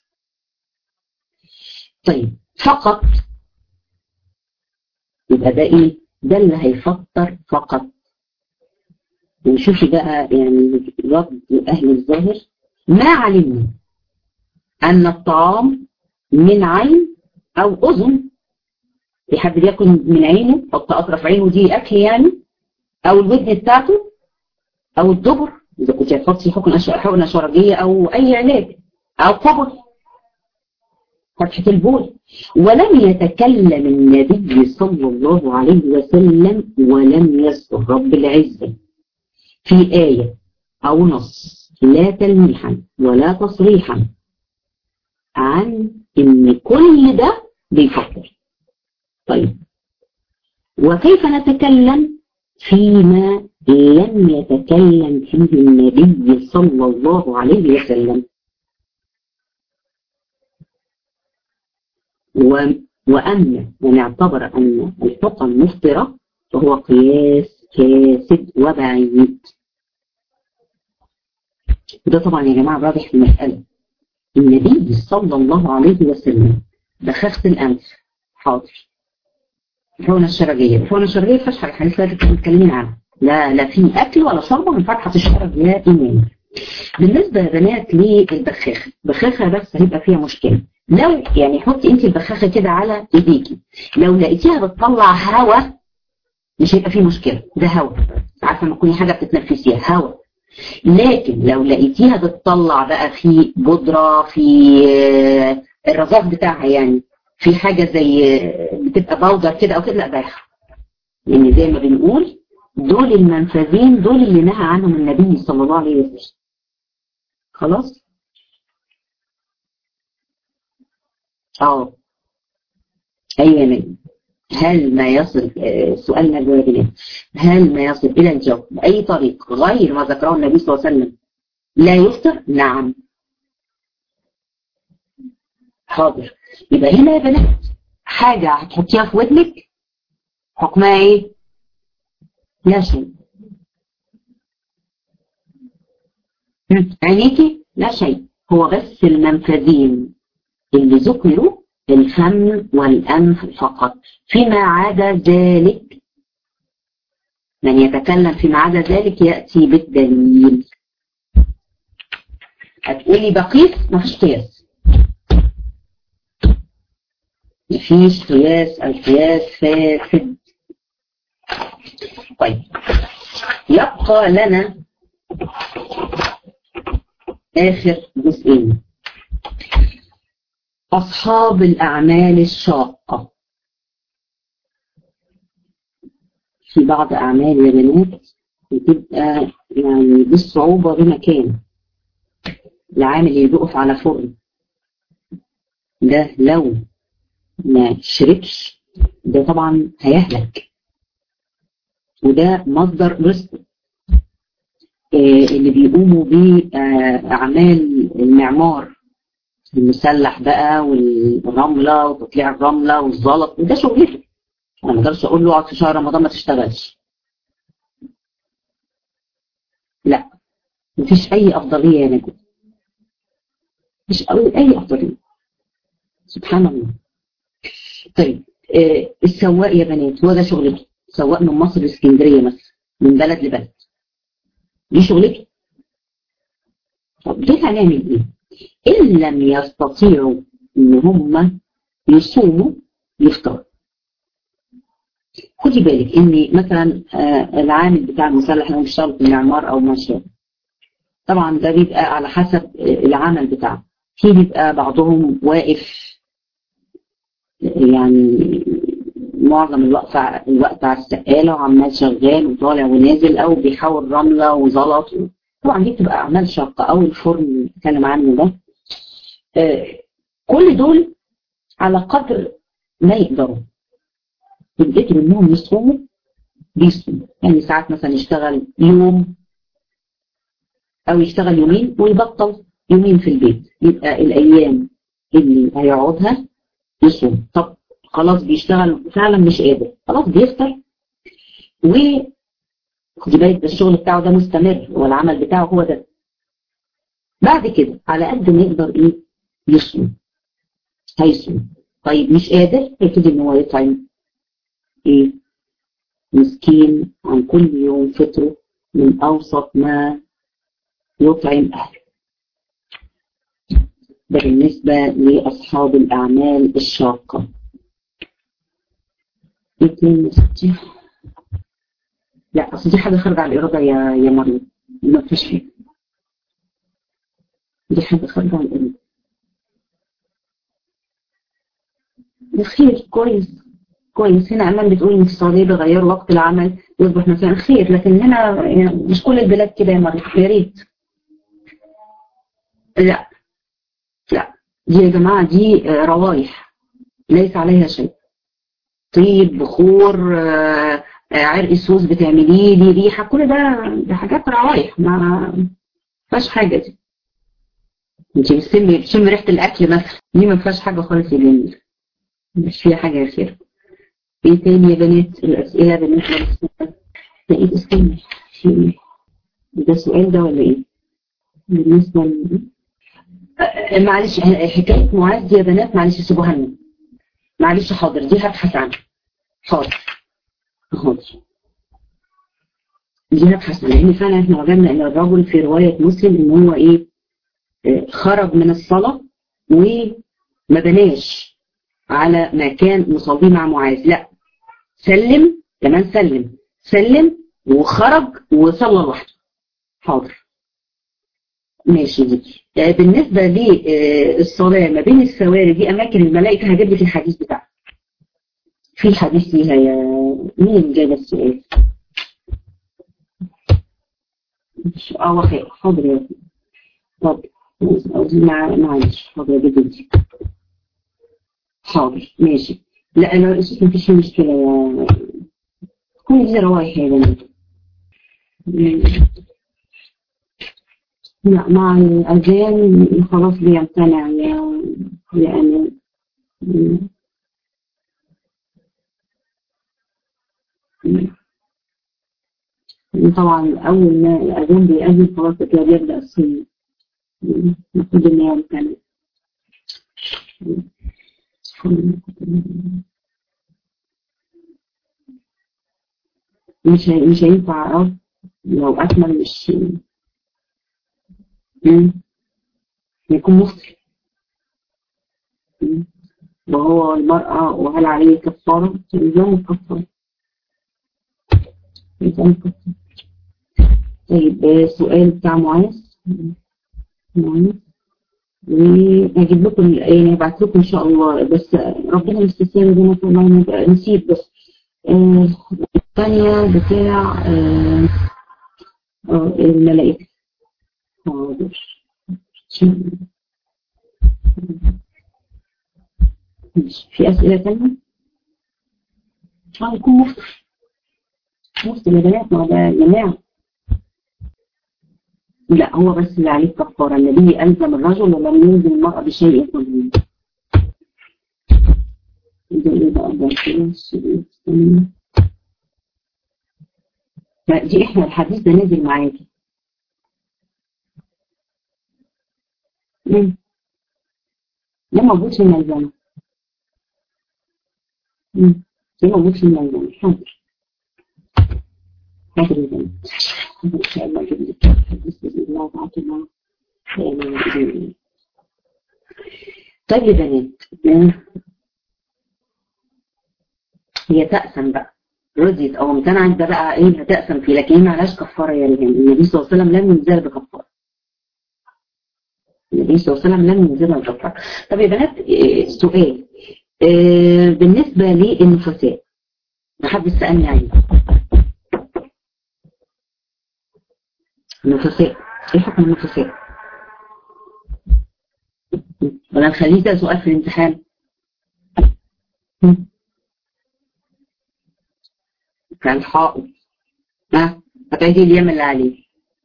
طيب فقط يبقى ده ايه؟ ده اللي هيفطر فقط ونشوف بقى يعني رد أهل الظاهر ما علمنا أن الطعام من عين أو أذن في حد بياكل من عينه حط أطرف عينه دي أكل يعني أو الودن بتاعته أو الدبر إذا كنت هتحطي حقن حقنة شرجية أو أي علاج أو قبر فتحة البول ولم يتكلم النبي صلى الله عليه وسلم ولم يذكر رب العزة في آية أو نص لا تلميحا ولا تصريحا عن إن كل ده بيفكر طيب وكيف نتكلم فيما لم يتكلم فيه النبي صلى الله عليه وسلم وأما من اعتبر أن الحكم مفترة فهو قياس فاسد وبعيد وده طبعا يا جماعة واضح في المسألة النبي صلى الله عليه وسلم بخاخة الأنف حاضر الحقنة الشرجية الحقنة الشرجية فيهاش حاجة احنا لسه متكلمين عنها لا لا في أكل ولا شرب من فتحة الشرج يا إيمان بالنسبة يا بنات للبخاخة البخاخة بس هيبقى فيها مشكلة لو يعني حطي انت البخاخة كده على ايديكي لو لقيتيها بتطلع هواء مش هيبقى فيه مشكلة ده هواء عارفة لما تكوني حاجة بتتنفسيها هواء لكن لو لقيتيها بتطلع بقى في بودرة في الرذاذ بتاعها يعني في حاجة زي بتبقى باودر كده او كده لا ده لان يعني زي ما بنقول دول المنفذين دول اللي نهى عنهم النبي صلى الله عليه وسلم خلاص اه ايوه نبي هل ما يصل سؤالنا جوابنا هل ما يصل الى الجو باي طريق غير ما ذكره النبي صلى الله عليه وسلم لا يفطر نعم حاضر يبقى هنا يا بنات حاجة هتحطيها في ودنك حكمها ايه لا شيء عينيكي لا شيء هو بس المنفذين اللي ذكروا الفم والأنف فقط فيما عدا ذلك من يتكلم فيما عدا ذلك يأتي بالدليل هتقولي بقيس ما فيش قياس ما فيش قياس القياس فاسد طيب يبقى لنا آخر جزئين أصحاب الأعمال الشاقة في بعض أعمال يا بنات بتبقى يعني بالصعوبة بمكان العامل اللي بيقف على فرن ده لو ما شربش ده طبعا هيهلك وده مصدر رزق اللي بيقوموا بأعمال المعمار المسلح بقى والرملة وتطليع الرملة والزلط وده شغلته انا ما اقدرش اقول له اقعد في شهر رمضان ما تشتغلش لا مفيش اي افضلية يا نجوى مفيش اي افضلية سبحان الله طيب آه السواق يا بنات هو ده شغلته سواء من مصر لاسكندريه مثلا من بلد لبلد دي شغلته طب دول هنعمل ايه؟ ان لم يستطيعوا ان هم يصوموا يفطروا خدي بالك ان مثلا آه العامل بتاع المسلح لو بيشتغل في المعمار او ما شابه طبعا ده بيبقى على حسب العمل بتاعه في بيبقى بعضهم واقف يعني معظم الوقت الوقت على السقاله وعمال شغال وطالع ونازل او بيحاول رمله وزلط طبعا دي بتبقى اعمال شاقه او الفرن اللي بنتكلم عنه ده آه كل دول على قدر ما يقدروا يقدروا انهم يصوموا بيصوموا يعني ساعات مثلا يشتغل يوم او يشتغل يومين ويبطل يومين في البيت يبقى الايام اللي هيقعدها يصوم طب خلاص بيشتغل فعلا مش قادر خلاص بيفطر و خدي بالك ده الشغل بتاعه ده مستمر والعمل بتاعه هو ده بعد كده على قد ما يقدر ايه يصوم هيصوم طيب مش قادر يبتدي ان هو يطعم ايه مسكين عن كل يوم فطره من اوسط ما يطعم اهله ده بالنسبة لأصحاب الأعمال الشاقة اثنين وستين لا أصل دي حاجة خارجة عن الإرادة يا يا مريم ما فيش حاجة دي حاجة خارجة عن الإرادة خير كويس كويس هنا أمان بتقول إن في السعودية بيغيروا وقت العمل يصبح مثلا خير لكن هنا مش كل البلاد كده يا مريم يا ريت لا لا دي يا جماعة دي روايح ليس عليها شيء طيب بخور عرق صوص بتعمليه ليه ريحة كل ده ده حاجات روايح ما فيهاش حاجة دي انت بتشمي بتشمي ريحة الأكل مثلا دي ما فيهاش حاجة خالص يا جميل مش فيها حاجة يا خير ايه تاني يا بنات الأسئلة بالنسبة للسؤال ده ايه استني في ده سؤال ده ولا ايه بالنسبة ل... معلش حكاية معاذ يا بنات معلش سيبوها لنا معلش حاضر دي هبحث عنها حاضر حاضر دي هبحث عنها لان فعلا احنا وجدنا ان الرجل في رواية مسلم ان هو ايه خرج من الصلاة وما بناش على ما كان مصليه مع معاذ لا سلم كمان سلم سلم وخرج وصلى لوحده حاضر ماشي دي بالنسبة للصلاة ما بين السواري دي أماكن الملائكة هجيب لك الحديث بتاعها في حديث فيها يا مين اللي جايب السؤال؟ اه وخير حاضر يا طب معلش حاضر يا جدتي حاضر ماشي لا انا اسف مفيش مشكلة يا كل دي روايح يا بنات لا مع الأذان خلاص بيمتنع لأن طبعا أول ما الأذان بيأذن خلاص كده بيبدأ الصيام المفروض إن هي يمتنع مش مش هينفع لو أكمل مش يكون مخطئ وهو المرأة وهل عليه كفارة إلزام الكفارة إلزام الكفارة طيب السؤال بتاع معاذ معاذ وهجيب لكم يعني هبعت لكم إن شاء الله بس ربنا يستسير زي ما والله نسيت بس الثانية بتاع الملائكة حاضر في أسئلة تانية؟ اه يكون مفتي مفتي يا بنات ما ده جماعة لا هو بس اللي عليه كفارة النبي ألزم الرجل ولم يلزم المرأة بشيء كله ده ايه بقى ده دي احنا الحديث ده نازل معاكي ده موجود في الملزمة ده موجود في الملزمة حاضر حاضر يا بنات ان شاء الله اجيب لك باذن الله وبعد الله طيب يا بنات هي تأسم بقى رضيت او امتنعت ده بقى ايه هتأسم فيه لكن هي معلهاش كفاره يا ريان النبي صلى الله عليه وسلم لم ينزل بكفاره النبي صلى الله عليه وسلم لم ينزل بكفاره طب يا بنات سؤال بالنسبه للنفساء محد سألني عليه النفساء ايه حكم النفساء ولا نخليه ده سؤال في الامتحان كان حائط ها هتعيدي اليوم اللي عليه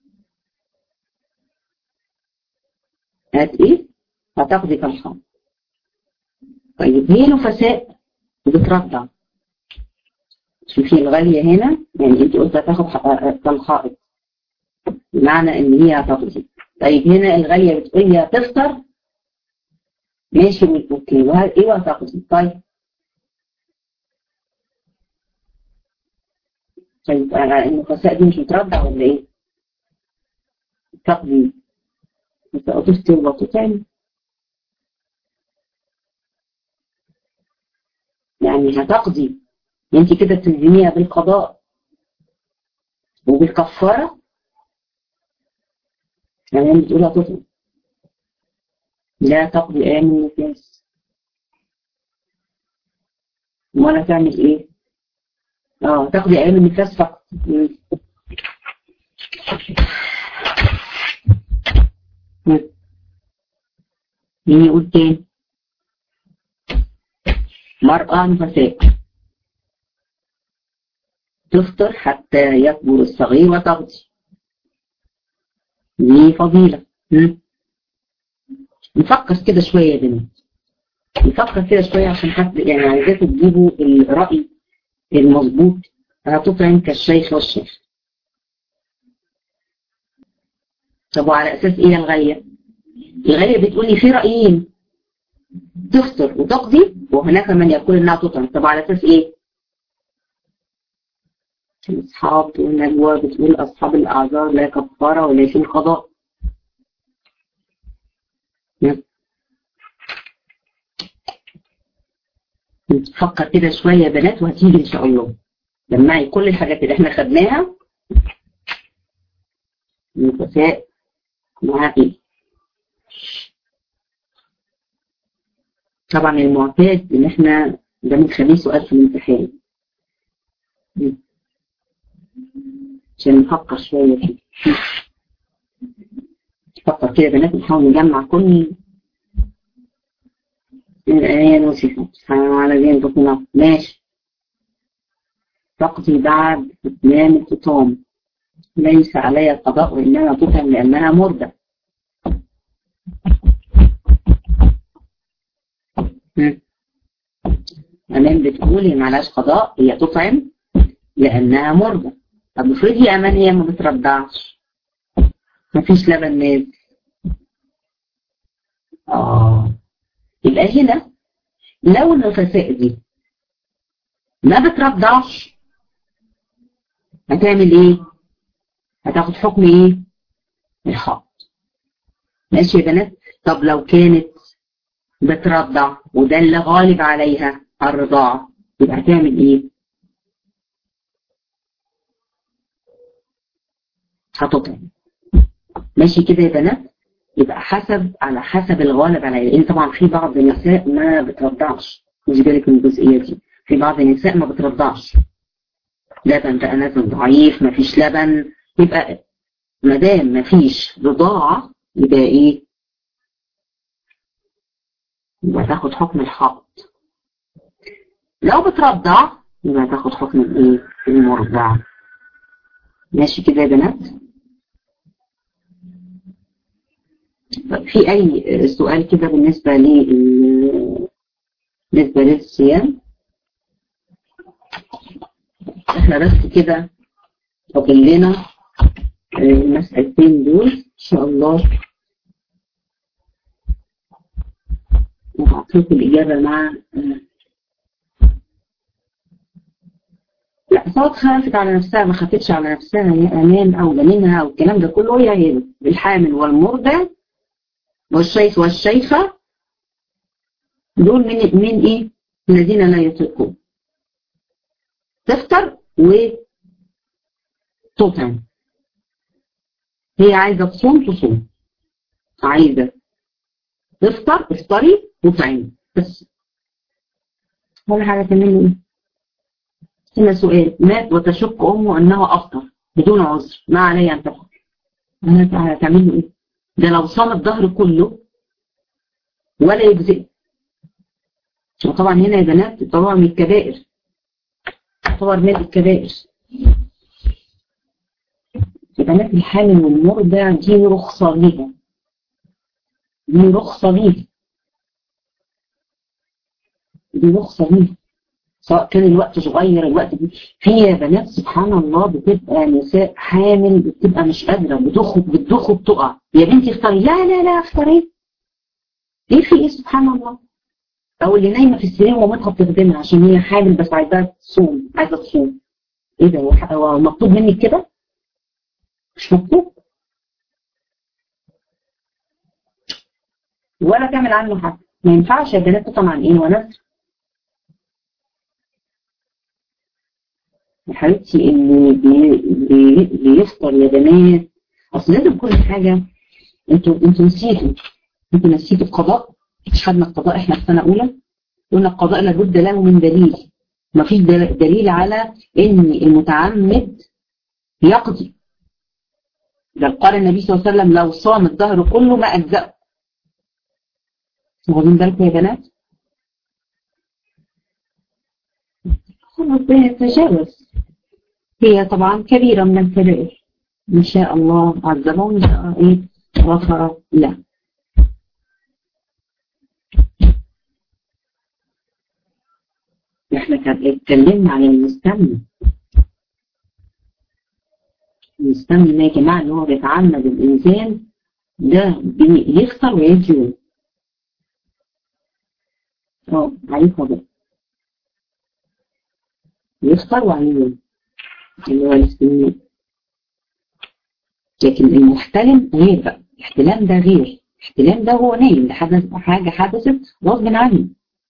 هات ايه هتاخدي كالحائط طيب هي نفساء بترضع شوفي الغالية هنا يعني انت قلت هتاخد كالحائط بمعنى ان هي هتاخدي طيب هنا الغالية بتقول لي هتفطر ماشي اوكي ايه وهتاخدي طيب طيب النفساء دي مش مترضع ولا ايه؟ تقضي انت قضيتي وتطعم يعني هتقضي انت كده تلزميها بالقضاء وبالكفارة يعني بتقول هتطعم لا تقضي ايام النفاس ولا تعمل ايه اه تاخدي ايام النفاس فقط مين يقول تاني مرأة نفساء تفطر حتى يكبر الصغير وتغضي دي فضيلة نفكر كده شوية يا بنات نفكر كده شوية عشان حد يعني عايزاكم تجيبوا الرأي المظبوط هتطعم كالشيخ والشيخ طب وعلى اساس ايه الغاية الغاية بتقول لي في رأيين تفطر وتقضي وهناك من يقول انها تطعم طب على اساس ايه الاصحاب تقول نجوى بتقول اصحاب الاعذار لا كفاره ولكن قضاء نفكر كده شوية يا بنات وهتيجي ان شاء الله جمعي كل الحاجات اللي احنا خدناها النفساء معاها ايه طبعا المعتاد ان احنا ده بنخليه سؤال في الامتحان عشان نفكر شوية فيه نفكر كده يا بنات نحاول نجمع كل الآية الوصفة سبحانه وعلى زين تكون ماشي تقضي بعد إتمام التطام ليس علي القضاء وإنما تطعم لأنها مردة أمان بتقول هي معلاش قضاء هي تطعم لأنها مردة طب افرضي يا أمان هي ما بترضعش مفيش لبن نازل آه يبقى هنا لو النفساء دي ما بترضعش هتعمل ايه هتاخد حكم ايه الحق ماشي يا بنات طب لو كانت بترضع وده اللي غالب عليها الرضاعة يبقى هتعمل ايه هتطعم ماشي كده يا بنات يبقى حسب على حسب الغالب عليها لان طبعا في بعض النساء ما بترضعش مش بالك من الجزئيه دي في بعض النساء ما بترضعش لبن بقى نازل ضعيف ما فيش لبن يبقى ما دام ما فيش رضاعه يبقى ايه يبقى تاخد حكم الحائط لو بترضع يبقى تاخد حكم الايه المرضع ماشي كده يا بنات في أي سؤال كده بالنسبة لي بالنسبة للصيام احنا بس كده فاضل لنا المسألتين دول إن شاء الله وهعطيكم الإجابة مع لا سواء خافت على نفسها ما خافتش على نفسها يا امان او منها او الكلام ده كله هي هي الحامل والمرضع والشيخ والشيخه دول من من ايه الذين لا يطيقون تفطر وتطعم هي عايزه تصوم تصوم عايزه تفطر افطري وطعمي بس ولا حاجه تعمل ايه هنا سؤال مات وتشك امه انه افطر بدون عذر ما علي ان تفطر انا تعمل له ايه ده لو صام الظهر كله ولا يجزئ وطبعا هنا يا بنات طبعا من الكبائر تعتبر من الكبائر بنات الحامل والمرضع دي رخصة ليها دي رخصة ليها دي رخصة ليها سواء كان الوقت صغير الوقت دي في بنات سبحان الله بتبقى نساء حامل بتبقى مش قادرة بتخرج بتدخ وبتقع يا بنتي افطري لا لا لا افطري ايه في ايه سبحان الله او اللي نايمه في السرير ومامتها بتخدمها عشان هي حامل بس عايزاها تصوم عايزه تصوم ايه ده هو مطلوب منك كده مش مطلوب ولا تعمل عنه حاجه ما ينفعش يا بنات تطعم عن ايه ونسر يا حبيبتي اللي بي بيفطر يا بنات اصل لازم كل حاجه انتوا انتوا نسيتوا انتوا نسيتوا القضاء مش خدنا القضاء احنا في سنه اولى قلنا القضاء لابد له من دليل ما فيش دليل على ان المتعمد يقضي ده قال النبي صلى الله عليه وسلم لو صام الظهر كله ما اجزأه واخدين بالكم يا بنات خلاص يتجاوز هي طبعا كبيرة من الكبائر إن شاء الله عذبه وإن شاء إيه غفر له احنا كان اتكلمنا عن المستمن المستمن يا جماعة اللي هو بيتعمد الإنسان ده بيفطر ويجي اه عليه قضاء يفطر وعليه يوم اللي هو الاستمناء لكن المحتلم غير بقى الاحتلام ده غير الاحتلام ده هو نايم ده حدث حاجة حدثت غصب عنه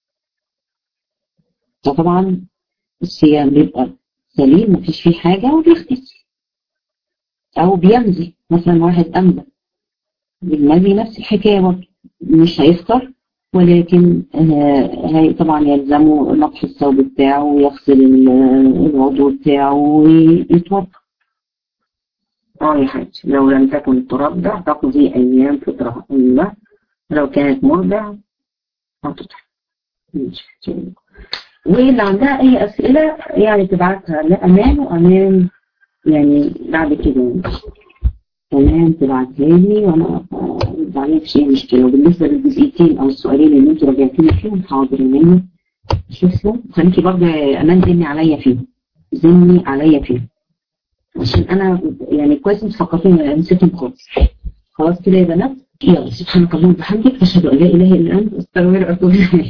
فطبعا الصيام بيبقى سليم مفيش فيه حاجة وبيختفي أو بيمزي مثلا واحد أمزى بالمزي نفس الحكاية برضه مش هيفطر ولكن هي طبعا يلزمه نطح الثوب بتاعه ويغسل العضو بتاعه ويتوضا اه يا حاج لو لم تكن ترضع تقضي أيام فطرها أيوة لو كانت مرضع هتطعم واللي عندها أي أسئلة يعني تبعتها لأمان وأمان يعني بعد كده تمام تبعتها لي وأنا ما عليكش أي مشكلة وبالنسبة للجزئيتين أو السؤالين اللي أنتوا راجعتوني فيهم حاضر مني شوفوا خليكي برضه أمان زني عليا فيهم زني عليا فيهم عشان أنا يعني كويس انتوا فكرتوني نسيتهم خالص خلاص كده يا بنات يلا سبحانك اللهم وبحمدك أشهد أن لا إله إلا أنت أستغفرك وأتوب إليك